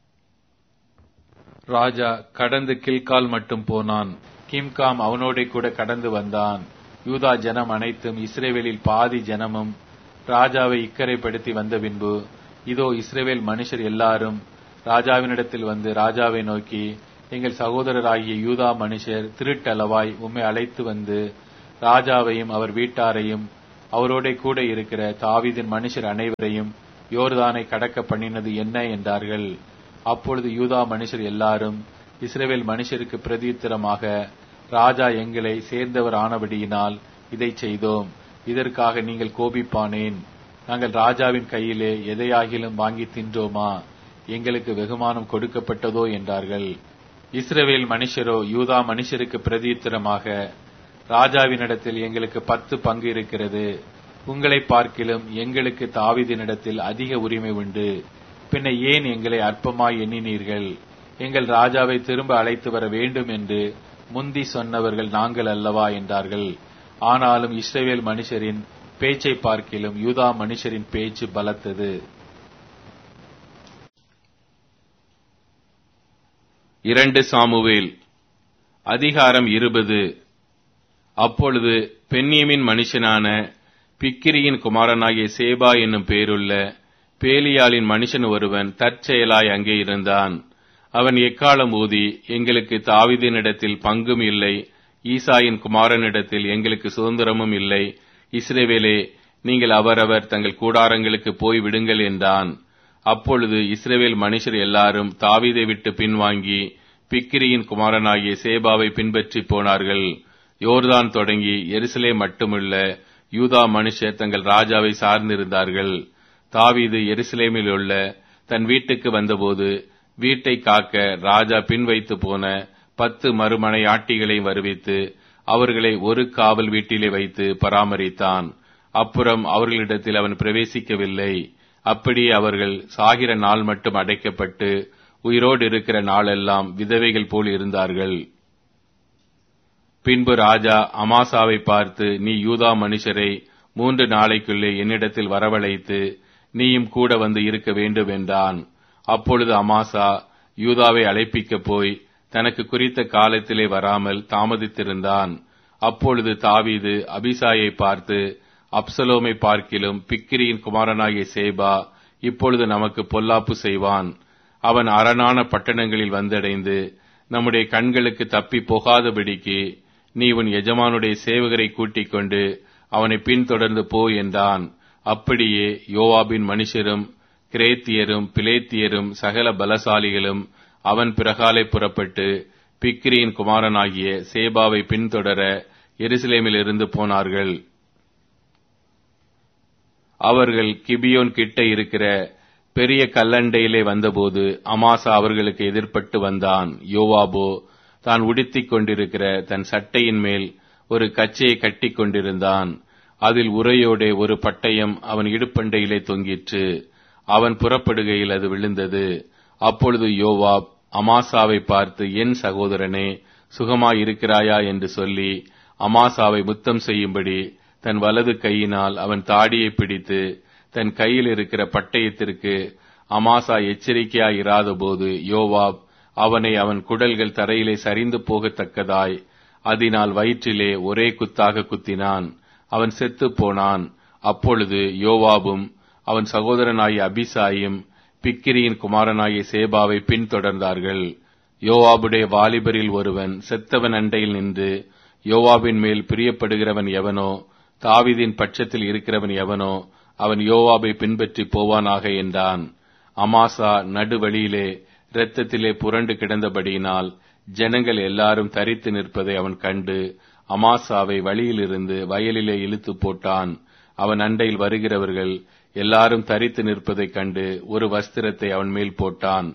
ராஜா கடந்து கில்கால் மட்டும் போனான் கிம்காம் அவனோட கூட கடந்து வந்தான் யூதா ஜனம் அனைத்தும் இஸ்ரேவேலில் பாதி ஜனமும் ராஜாவை இக்கரைப்படுத்தி வந்த பின்பு இதோ இஸ்ரேவேல் மனுஷர் எல்லாரும் ராஜாவினிடத்தில் வந்து ராஜாவை நோக்கி எங்கள் சகோதரராகிய யூதா மனுஷர் திருட்டளவாய் உம்மை அழைத்து வந்து ராஜாவையும் அவர் வீட்டாரையும் அவரோட கூட இருக்கிற தாவீதின் மனுஷர் அனைவரையும் யோர்தானை கடக்க பண்ணினது என்ன என்றார்கள் அப்பொழுது யூதா மனுஷர் எல்லாரும் இஸ்ரவேல் மனுஷருக்கு பிரதியுத்தரமாக ராஜா எங்களை சேர்ந்தவர் ஆனபடியினால் இதை செய்தோம் இதற்காக நீங்கள் கோபிப்பானேன் நாங்கள் ராஜாவின் கையிலே எதையாகிலும் வாங்கி தின்றோமா எங்களுக்கு வெகுமானம் கொடுக்கப்பட்டதோ என்றார்கள் இஸ்ரவேல் மனுஷரோ யூதா மனுஷருக்கு பிரதியுத்தரமாக ராஜாவினிடத்தில் எங்களுக்கு பத்து பங்கு இருக்கிறது உங்களை பார்க்கிலும் எங்களுக்கு தாவிதினிடத்தில் அதிக உரிமை உண்டு பின்ன ஏன் எங்களை அற்பமாய் எண்ணினீர்கள் எங்கள் ராஜாவை திரும்ப அழைத்து வர வேண்டும் என்று முந்தி சொன்னவர்கள் நாங்கள் அல்லவா என்றார்கள் ஆனாலும் இஸ்ரவேல் மனுஷரின் பேச்சை பார்க்கிலும் யூதா மனுஷரின் பேச்சு பலத்தது இரண்டு சாமுவேல் அதிகாரம் இருபது அப்பொழுது பென்னியமின் மனுஷனான பிக்கிரியின் குமாரனாகிய சேபா என்னும் பேருள்ள பேலியாளின் மனுஷன் ஒருவன் தற்செயலாய் அங்கே இருந்தான் அவன் எக்காலம் ஊதி எங்களுக்கு தாவிதினிடத்தில் பங்கும் இல்லை ஈசாயின் குமாரனிடத்தில் எங்களுக்கு சுதந்திரமும் இல்லை இஸ்ரேவேலே நீங்கள் அவரவர் தங்கள் கூடாரங்களுக்கு போய் விடுங்கள் என்றான் அப்பொழுது இஸ்ரேவேல் மனுஷர் எல்லாரும் தாவீதை விட்டு பின்வாங்கி பிக்கிரியின் குமாரனாகிய சேபாவை பின்பற்றி போனார்கள் யோர்தான் தொடங்கி எருசலே மட்டுமல்ல யூதா மனுஷர் தங்கள் ராஜாவை சார்ந்திருந்தார்கள் தாவீது எருசலேமில் உள்ள தன் வீட்டுக்கு வந்தபோது வீட்டை காக்க ராஜா பின் வைத்து போன பத்து மறுமனை ஆட்டிகளை வருவித்து அவர்களை ஒரு காவல் வீட்டிலே வைத்து பராமரித்தான் அப்புறம் அவர்களிடத்தில் அவன் பிரவேசிக்கவில்லை அப்படியே அவர்கள் சாகிற நாள் மட்டும் அடைக்கப்பட்டு உயிரோடு இருக்கிற நாளெல்லாம் விதவைகள் போல் இருந்தார்கள் பின்பு ராஜா அமாசாவை பார்த்து நீ யூதா மனுஷரை மூன்று நாளைக்குள்ளே என்னிடத்தில் வரவழைத்து நீயும் கூட வந்து இருக்க வேண்டும் என்றான் அப்பொழுது அமாசா யூதாவை அழைப்பிக்கப் போய் தனக்கு குறித்த காலத்திலே வராமல் தாமதித்திருந்தான் அப்பொழுது தாவீது அபிசாயை பார்த்து அப்சலோமை பார்க்கிலும் பிக்கிரியின் குமாரனாகிய சேபா இப்பொழுது நமக்கு பொல்லாப்பு செய்வான் அவன் அரணான பட்டணங்களில் வந்தடைந்து நம்முடைய கண்களுக்கு தப்பி போகாதபடிக்கு நீ உன் எஜமானுடைய சேவகரை கூட்டிக் கொண்டு அவனை பின்தொடர்ந்து போ என்றான் அப்படியே யோவாபின் மனுஷரும் கிரேத்தியரும் பிலேத்தியரும் சகல பலசாலிகளும் அவன் பிறகாலை புறப்பட்டு பிக்ரியின் குமாரனாகிய சேபாவை பின்தொடர எருசலேமில் இருந்து போனார்கள் அவர்கள் கிபியோன் கிட்ட இருக்கிற பெரிய கல்லண்டையிலே வந்தபோது அமாசா அவர்களுக்கு எதிர்ப்பட்டு வந்தான் யோவாபோ தான் உடுத்திக் கொண்டிருக்கிற தன் சட்டையின் மேல் ஒரு கச்சையை கட்டிக் கொண்டிருந்தான் அதில் உரையோடே ஒரு பட்டயம் அவன் இடுப்பண்டையிலே தொங்கிற்று அவன் புறப்படுகையில் அது விழுந்தது அப்பொழுது யோவாப் அமாசாவை பார்த்து என் சகோதரனே சுகமாயிருக்கிறாயா என்று சொல்லி அமாசாவை முத்தம் செய்யும்படி தன் வலது கையினால் அவன் தாடியை பிடித்து தன் கையில் இருக்கிற பட்டயத்திற்கு அமாசா எச்சரிக்கையாயிராத போது யோவாப் அவனை அவன் குடல்கள் தரையிலே சரிந்து போகத்தக்கதாய் அதனால் வயிற்றிலே ஒரே குத்தாக குத்தினான் அவன் செத்துப் போனான் அப்பொழுது யோவாபும் அவன் சகோதரனாகிய அபிசாயும் பிக்கிரியின் குமாரனாகிய சேபாவை பின்தொடர்ந்தார்கள் யோவாபுடைய வாலிபரில் ஒருவன் செத்தவன் அண்டையில் நின்று யோவாபின் மேல் பிரியப்படுகிறவன் எவனோ தாவிதின் பட்சத்தில் இருக்கிறவன் எவனோ அவன் யோவாபை பின்பற்றி போவானாக என்றான் அமாசா நடுவழியிலே இரத்தத்திலே புரண்டு கிடந்தபடியினால் ஜனங்கள் எல்லாரும் தரித்து நிற்பதை அவன் கண்டு அமாசாவை வழியிலிருந்து வயலிலே இழுத்து போட்டான் அவன் அண்டையில் வருகிறவர்கள் எல்லாரும் தரித்து நிற்பதைக் கண்டு ஒரு வஸ்திரத்தை அவன் மேல் போட்டான்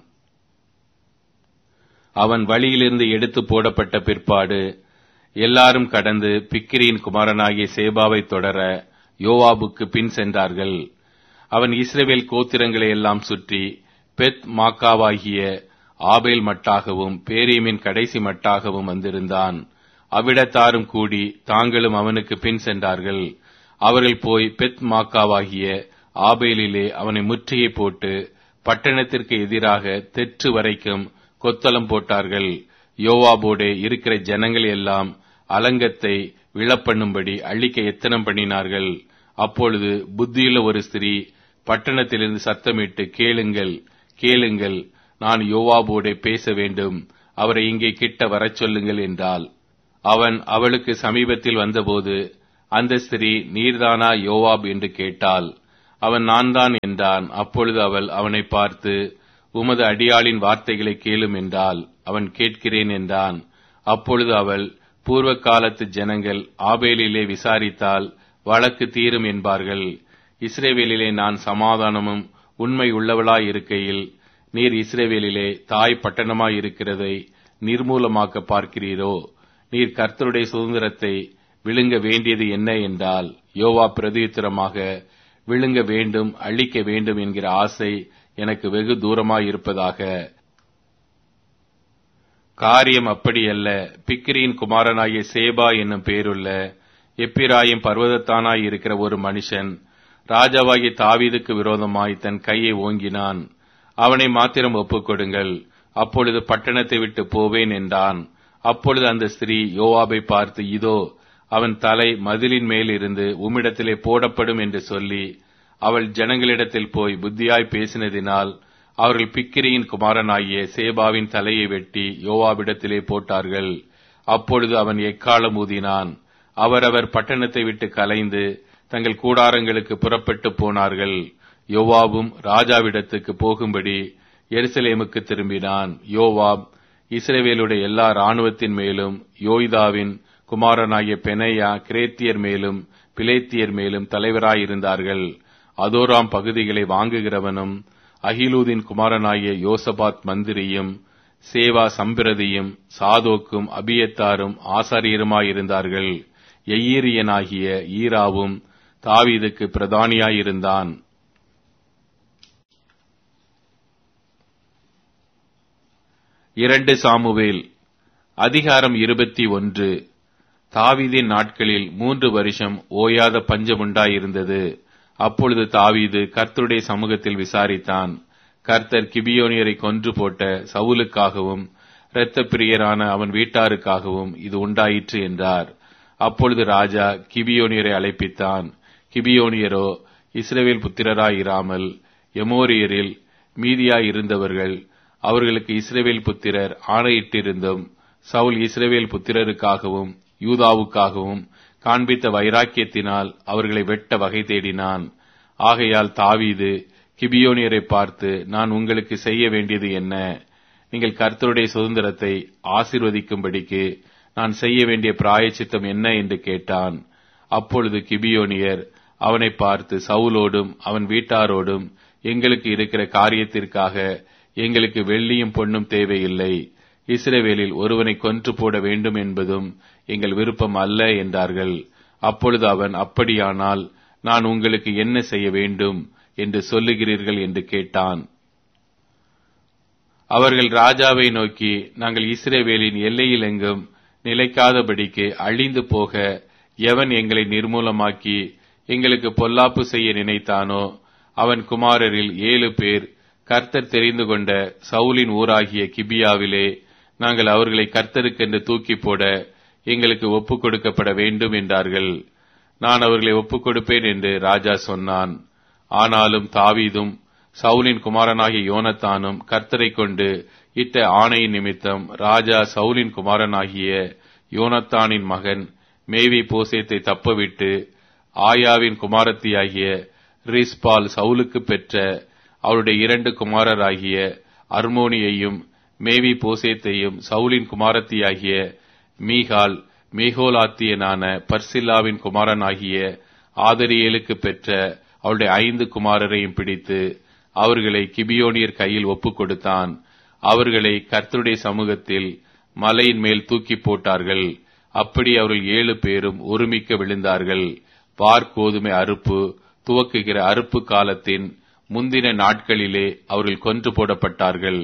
அவன் வழியிலிருந்து எடுத்து போடப்பட்ட பிற்பாடு எல்லாரும் கடந்து பிக்கிரியின் குமாரனாகிய சேபாவை தொடர யோவாபுக்கு பின் சென்றார்கள் அவன் இஸ்ரேவேல் கோத்திரங்களை எல்லாம் சுற்றி பெத் மாக்காவாகிய ஆபேல் மட்டாகவும் பேரீமின் கடைசி மட்டாகவும் வந்திருந்தான் அவ்விடத்தாரும் கூடி தாங்களும் அவனுக்கு பின் சென்றார்கள் அவர்கள் போய் பெத் மாக்காவாகிய ஆபேலிலே அவனை முற்றுகை போட்டு பட்டணத்திற்கு எதிராக தெற்று வரைக்கும் கொத்தளம் போட்டார்கள் யோவாபோடே இருக்கிற ஜனங்கள் எல்லாம் அலங்கத்தை விழப்பண்ணும்படி அழிக்க எத்தனம் பண்ணினார்கள் அப்பொழுது புத்தியுள்ள ஒரு ஸ்திரீ பட்டணத்திலிருந்து சத்தமிட்டு கேளுங்கள் கேளுங்கள் நான் யோவாபோடே பேச வேண்டும் அவரை இங்கே கிட்ட வரச் சொல்லுங்கள் என்றால் அவன் அவளுக்கு சமீபத்தில் வந்தபோது அந்த ஸ்திரீ நீர்தானா யோவாப் என்று கேட்டாள் அவன் நான் தான் என்றான் அப்பொழுது அவள் அவனை பார்த்து உமது அடியாளின் வார்த்தைகளை கேளும் என்றாள் அவன் கேட்கிறேன் என்றான் அப்பொழுது அவள் பூர்வ காலத்து ஜனங்கள் ஆபேலிலே விசாரித்தால் வழக்கு தீரும் என்பார்கள் இஸ்ரேவேலிலே நான் சமாதானமும் உண்மை உள்ளவளாய் இருக்கையில் நீர் இஸ்ரேவேலிலே தாய் பட்டணமாய் இருக்கிறதை நிர்மூலமாக்க பார்க்கிறீரோ நீர் கர்த்தருடைய சுதந்திரத்தை விழுங்க வேண்டியது என்ன என்றால் யோவா பிரதியுத்தரமாக விழுங்க வேண்டும் அழிக்க வேண்டும் என்கிற ஆசை எனக்கு வெகு தூரமாய் இருப்பதாக காரியம் அப்படியல்ல பிக்கிரியின் குமாரனாகிய சேபா என்னும் பேருள்ள எப்பிராயும் பர்வதத்தானாய் இருக்கிற ஒரு மனுஷன் ராஜாவாகிய தாவீதுக்கு விரோதமாய் தன் கையை ஓங்கினான் அவனை மாத்திரம் ஒப்புக்கொடுங்கள் அப்பொழுது பட்டணத்தை விட்டு போவேன் என்றான் அப்பொழுது அந்த ஸ்திரீ யோவாபை பார்த்து இதோ அவன் தலை மதிலின் மேல் இருந்து உம்மிடத்திலே போடப்படும் என்று சொல்லி அவள் ஜனங்களிடத்தில் போய் புத்தியாய் பேசினதினால் அவர்கள் பிக்கிரியின் குமாரனாகிய சேபாவின் தலையை வெட்டி யோவாபிடத்திலே போட்டார்கள் அப்பொழுது அவன் எக்காலம் ஊதினான் அவரவர் பட்டணத்தை விட்டு கலைந்து தங்கள் கூடாரங்களுக்கு புறப்பட்டு போனார்கள் யோவாவும் ராஜாவிடத்துக்கு போகும்படி எருசலேமுக்கு திரும்பினான் யோவாப் இஸ்ரேவேலுடைய எல்லா இராணுவத்தின் மேலும் யோய்தாவின் குமாரனாகிய பெனையா கிரேத்தியர் மேலும் பிலேத்தியர் மேலும் தலைவராயிருந்தார்கள் அதோராம் பகுதிகளை வாங்குகிறவனும் அகிலூதின் குமாரனாகிய யோசபாத் மந்திரியும் சேவா சம்பிரதியும் சாதோக்கும் அபியத்தாரும் ஆசாரியருமாயிருந்தார்கள் எய்யீரியனாகிய ஈராவும் தாவீதுக்கு பிரதானியாயிருந்தான் இரண்டு சாமுவேல் அதிகாரம் இருபத்தி ஒன்று தாவீதின் நாட்களில் மூன்று வருஷம் ஓயாத பஞ்சமுண்டாயிருந்தது அப்பொழுது தாவீது கர்த்தருடைய சமூகத்தில் விசாரித்தான் கர்த்தர் கிபியோனியரை கொன்று போட்ட சவுலுக்காகவும் இரத்த பிரியரான அவன் வீட்டாருக்காகவும் இது உண்டாயிற்று என்றார் அப்பொழுது ராஜா கிபியோனியரை அழைப்பித்தான் கிபியோனியரோ இஸ்ரவேல் புத்திரராயிராமல் எமோரியரில் மீதியாய் இருந்தவர்கள் அவர்களுக்கு இஸ்ரவேல் புத்திரர் ஆணையிட்டிருந்தும் சவுல் இஸ்ரவேல் புத்திரருக்காகவும் யூதாவுக்காகவும் காண்பித்த வைராக்கியத்தினால் அவர்களை வெட்ட வகை தேடினான் ஆகையால் தாவீது கிபியோனியரை பார்த்து நான் உங்களுக்கு செய்ய வேண்டியது என்ன நீங்கள் கர்த்தருடைய சுதந்திரத்தை ஆசிர்வதிக்கும்படிக்கு நான் செய்ய வேண்டிய பிராயச்சித்தம் என்ன என்று கேட்டான் அப்பொழுது கிபியோனியர் அவனை பார்த்து சவுலோடும் அவன் வீட்டாரோடும் எங்களுக்கு இருக்கிற காரியத்திற்காக எங்களுக்கு வெள்ளியும் பொன்னும் தேவையில்லை இஸ்ரேவேலில் ஒருவனை கொன்று போட வேண்டும் என்பதும் எங்கள் விருப்பம் அல்ல என்றார்கள் அப்பொழுது அவன் அப்படியானால் நான் உங்களுக்கு என்ன செய்ய வேண்டும் என்று சொல்லுகிறீர்கள் என்று கேட்டான் அவர்கள் ராஜாவை நோக்கி நாங்கள் இஸ்ரேவேலின் எல்லையில் எங்கும் நிலைக்காதபடிக்கு அழிந்து போக எவன் எங்களை நிர்மூலமாக்கி எங்களுக்கு பொல்லாப்பு செய்ய நினைத்தானோ அவன் குமாரரில் ஏழு பேர் கர்த்தர் தெரிந்து கொண்ட சவுலின் ஊராகிய கிபியாவிலே நாங்கள் அவர்களை கர்த்தருக்கென்று தூக்கி போட எங்களுக்கு ஒப்புக் கொடுக்கப்பட வேண்டும் என்றார்கள் நான் அவர்களை ஒப்புக் கொடுப்பேன் என்று ராஜா சொன்னான் ஆனாலும் தாவீதும் சவுலின் குமாரனாகிய யோனத்தானும் கர்த்தரை கொண்டு இட்ட ஆணையின் நிமித்தம் ராஜா சவுலின் குமாரனாகிய யோனத்தானின் மகன் மேவி போசேத்தை தப்பவிட்டு ஆயாவின் குமாரத்தியாகிய ரிஸ்பால் சவுலுக்கு பெற்ற அவருடைய இரண்டு குமாரராகிய அர்மோனியையும் மேவி போசேத்தையும் சவுலின் குமாரத்தியாகிய மீகால் மேகோலாத்தியனான பர்சில்லாவின் குமாரனாகிய ஆதரியேலுக்கு பெற்ற அவருடைய ஐந்து குமாரரையும் பிடித்து அவர்களை கிபியோனியர் கையில் ஒப்புக் கொடுத்தான் அவர்களை கர்த்தருடைய சமூகத்தில் மலையின் மேல் தூக்கி போட்டார்கள் அப்படி அவர்கள் ஏழு பேரும் ஒருமிக்க விழுந்தார்கள் பார்க்கோதுமை அறுப்பு துவக்குகிற அறுப்பு காலத்தின் முந்தின நாட்களிலே அவர்கள் கொன்று போடப்பட்டார்கள்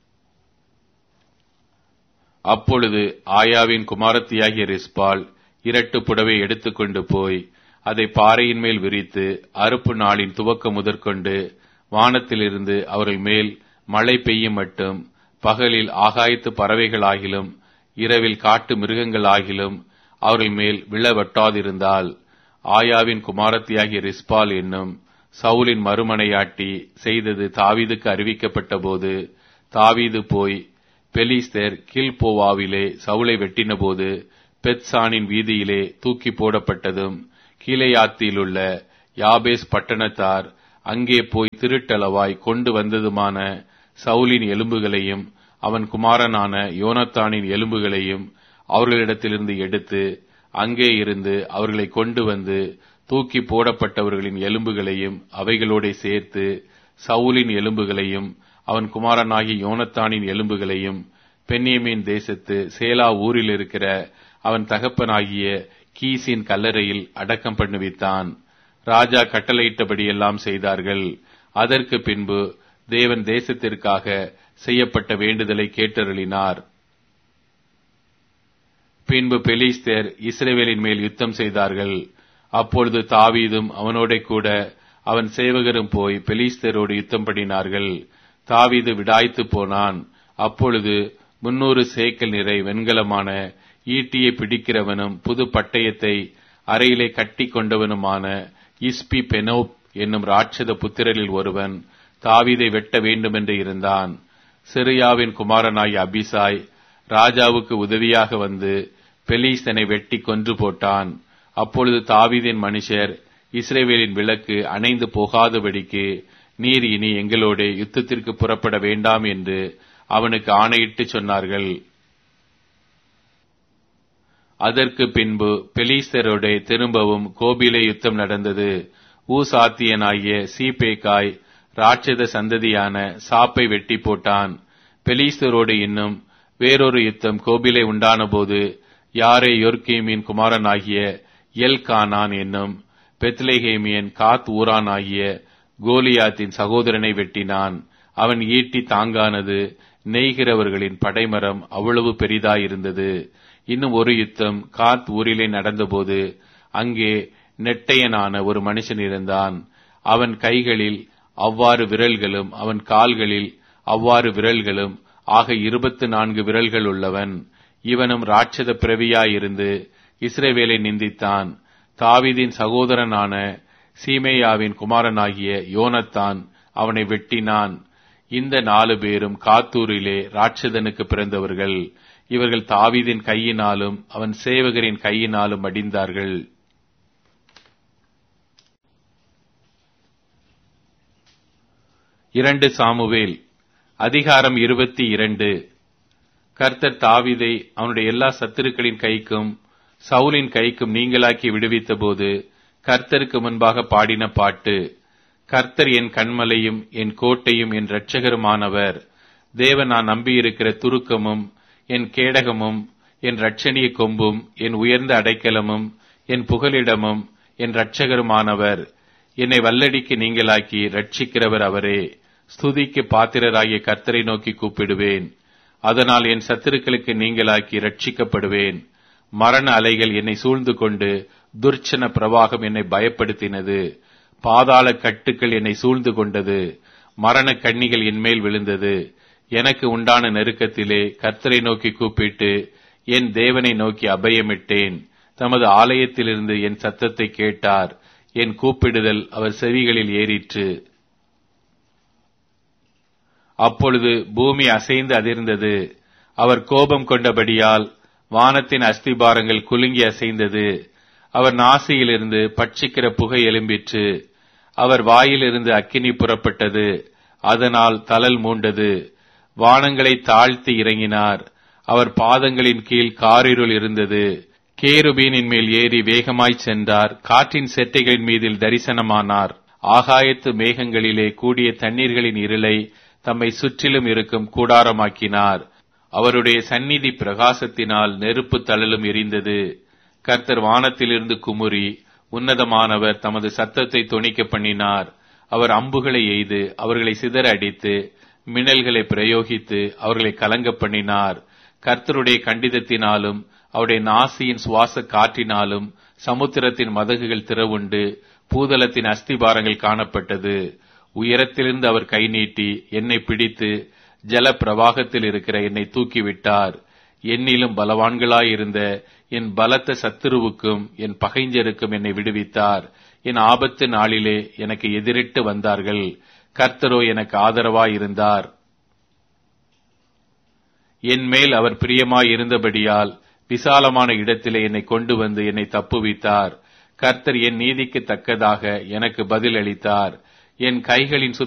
அப்பொழுது ஆயாவின் குமாரத்தியாகிய ரிஸ்பால் இரட்டு புடவை எடுத்துக்கொண்டு போய் அதை பாறையின் மேல் விரித்து அறுப்பு நாளின் துவக்கம் முதற்கொண்டு வானத்திலிருந்து அவர்கள் மேல் மழை பெய்யும் மட்டும் பகலில் ஆகாயத்து பறவைகளாகிலும் இரவில் காட்டு மிருகங்களாகிலும் அவர்கள் மேல் விழ வெட்டாதிருந்தால் ஆயாவின் குமாரத்தியாகிய ரிஸ்பால் என்னும் சவுலின் மறுமனையாட்டி செய்தது தாவீதுக்கு அறிவிக்கப்பட்ட போது தாவீது போய் பெலிஸ்தர் கில்போவாவிலே சவுலை வெட்டினபோது பெத்சானின் வீதியிலே தூக்கி போடப்பட்டதும் கீழையாத்திலுள்ள யாபேஸ் பட்டணத்தார் அங்கே போய் திருட்டளவாய் கொண்டு வந்ததுமான சவுலின் எலும்புகளையும் அவன் குமாரனான யோனத்தானின் எலும்புகளையும் அவர்களிடத்திலிருந்து எடுத்து அங்கே இருந்து அவர்களை கொண்டு வந்து தூக்கி போடப்பட்டவர்களின் எலும்புகளையும் அவைகளோட சேர்த்து சவுலின் எலும்புகளையும் அவன் குமாரனாகி யோனத்தானின் எலும்புகளையும் பென்னியமின் தேசத்து சேலா ஊரில் இருக்கிற அவன் தகப்பனாகிய கீசின் கல்லறையில் அடக்கம் பண்ணுவித்தான் ராஜா கட்டளையிட்டபடியெல்லாம் செய்தார்கள் அதற்கு பின்பு தேவன் தேசத்திற்காக செய்யப்பட்ட வேண்டுதலை கேட்டருளினார் பின்பு பெலிஸ்தர் இஸ்ரேவேலின் மேல் யுத்தம் செய்தார்கள் அப்பொழுது தாவீதும் அவனோட கூட அவன் சேவகரும் போய் பெலிஸ்தரோடு யுத்தம் பண்ணினார்கள் தாவீது விடாய்த்து போனான் அப்பொழுது முன்னூறு சேக்கல் நிறை வெண்கலமான ஈட்டியை பிடிக்கிறவனும் புது பட்டயத்தை அறையிலே கட்டி கொண்டவனுமான இஸ்பி பெனோப் என்னும் ராட்சத புத்திரரில் ஒருவன் தாவீதை வெட்ட வேண்டுமென்று இருந்தான் சிறியாவின் குமாரனாய் அபிசாய் ராஜாவுக்கு உதவியாக வந்து பெலீஸ்தனை வெட்டி கொன்று போட்டான் அப்பொழுது தாவீதின் மனுஷர் இஸ்ரேவேலின் விளக்கு அணைந்து போகாதபடிக்கு நீர் இனி எங்களோட யுத்தத்திற்கு புறப்பட வேண்டாம் என்று அவனுக்கு ஆணையிட்டு சொன்னார்கள் அதற்கு பின்பு பெலிஸ்தரோட திரும்பவும் கோபிலே யுத்தம் நடந்தது ஊசாத்தியனாகிய சீபேக்காய் ராட்சத சந்ததியான சாப்பை வெட்டி போட்டான் பெலிஸ்தரோடு இன்னும் வேறொரு யுத்தம் கோபிலே உண்டான போது யாரே யோர்கேமின் குமாரனாகிய எல் கானான் என்னும் பெத்லேஹேமியன் காத் ஊரான் ஆகிய கோலியாத்தின் சகோதரனை வெட்டினான் அவன் ஈட்டி தாங்கானது நெய்கிறவர்களின் படைமரம் அவ்வளவு பெரிதாயிருந்தது இன்னும் ஒரு யுத்தம் காத் ஊரிலே நடந்தபோது அங்கே நெட்டையனான ஒரு மனுஷன் இருந்தான் அவன் கைகளில் அவ்வாறு விரல்களும் அவன் கால்களில் அவ்வாறு விரல்களும் ஆக இருபத்து நான்கு விரல்கள் உள்ளவன் இவனும் ராட்சத பிறவியாயிருந்து இஸ்ரேவேலை நிந்தித்தான் தாவிதின் சகோதரனான சீமேயாவின் குமாரனாகிய யோனத்தான் அவனை வெட்டினான் இந்த நாலு பேரும் காத்தூரிலே ராட்சதனுக்கு பிறந்தவர்கள் இவர்கள் தாவீதின் கையினாலும் அவன் சேவகரின் கையினாலும் அடிந்தார்கள் இரண்டு சாமுவேல் அதிகாரம் இருபத்தி இரண்டு கர்த்தர் தாவீதை அவனுடைய எல்லா சத்துருக்களின் கைக்கும் சவுலின் கைக்கும் நீங்களாக்கி விடுவித்த போது கர்த்தருக்கு முன்பாக பாடின பாட்டு கர்த்தர் என் கண்மலையும் என் கோட்டையும் என் இரட்சகருமானவர் தேவன் நான் நம்பியிருக்கிற துருக்கமும் என் கேடகமும் என் இரட்சணிய கொம்பும் என் உயர்ந்த அடைக்கலமும் என் புகலிடமும் என் இரட்சகருமானவர் என்னை வல்லடிக்கு நீங்களாக்கி ரட்சிக்கிறவர் அவரே ஸ்துதிக்கு பாத்திரராகிய கர்த்தரை நோக்கி கூப்பிடுவேன் அதனால் என் சத்துருக்களுக்கு நீங்களாக்கி ரட்சிக்கப்படுவேன் மரண அலைகள் என்னை சூழ்ந்து கொண்டு துர்ச்சன பிரவாகம் என்னை பயப்படுத்தினது பாதாள கட்டுக்கள் என்னை சூழ்ந்து கொண்டது மரண கண்ணிகள் என்மேல் விழுந்தது எனக்கு உண்டான நெருக்கத்திலே கர்த்தரை நோக்கி கூப்பிட்டு என் தேவனை நோக்கி அபயமிட்டேன் தமது ஆலயத்திலிருந்து என் சத்தத்தை கேட்டார் என் கூப்பிடுதல் அவர் செவிகளில் ஏறிற்று அப்பொழுது பூமி அசைந்து அதிர்ந்தது அவர் கோபம் கொண்டபடியால் வானத்தின் அஸ்திபாரங்கள் குலுங்கி அசைந்தது அவர் நாசியிலிருந்து பட்சிக்கிற புகை எழும்பிற்று அவர் வாயிலிருந்து அக்கினி புறப்பட்டது அதனால் தலல் மூண்டது வானங்களை தாழ்த்தி இறங்கினார் அவர் பாதங்களின் கீழ் காரிருள் இருந்தது கேருபீனின் மேல் ஏறி வேகமாய் சென்றார் காற்றின் செட்டைகளின் மீதில் தரிசனமானார் ஆகாயத்து மேகங்களிலே கூடிய தண்ணீர்களின் இருளை தம்மை சுற்றிலும் இருக்கும் கூடாரமாக்கினார் அவருடைய சந்நிதி பிரகாசத்தினால் நெருப்பு தழலும் எரிந்தது கர்த்தர் வானத்திலிருந்து குமுறி உன்னதமானவர் தமது சத்தத்தை தொனிக்க பண்ணினார் அவர் அம்புகளை எய்து அவர்களை சிதற அடித்து மின்னல்களை பிரயோகித்து அவர்களை கலங்க பண்ணினார் கர்த்தருடைய கண்டிதத்தினாலும் அவருடைய நாசியின் சுவாச காற்றினாலும் சமுத்திரத்தின் மதகுகள் திறவுண்டு பூதலத்தின் அஸ்திபாரங்கள் காணப்பட்டது உயரத்திலிருந்து அவர் கை நீட்டி என்னை பிடித்து ஜல பிரவாகத்தில் இருக்கிற என்னை தூக்கிவிட்டார் என்னிலும் பலவான்களாயிருந்த என் பலத்த சத்துருவுக்கும் என் பகைஞருக்கும் என்னை விடுவித்தார் என் ஆபத்து நாளிலே எனக்கு எதிரிட்டு வந்தார்கள் கர்த்தரோ எனக்கு ஆதரவாயிருந்தார் என் மேல் அவர் பிரியமாயிருந்தபடியால் விசாலமான இடத்திலே என்னை கொண்டு வந்து என்னை தப்புவித்தார் கர்த்தர் என் நீதிக்கு தக்கதாக எனக்கு பதில் அளித்தார் என் கைகளின்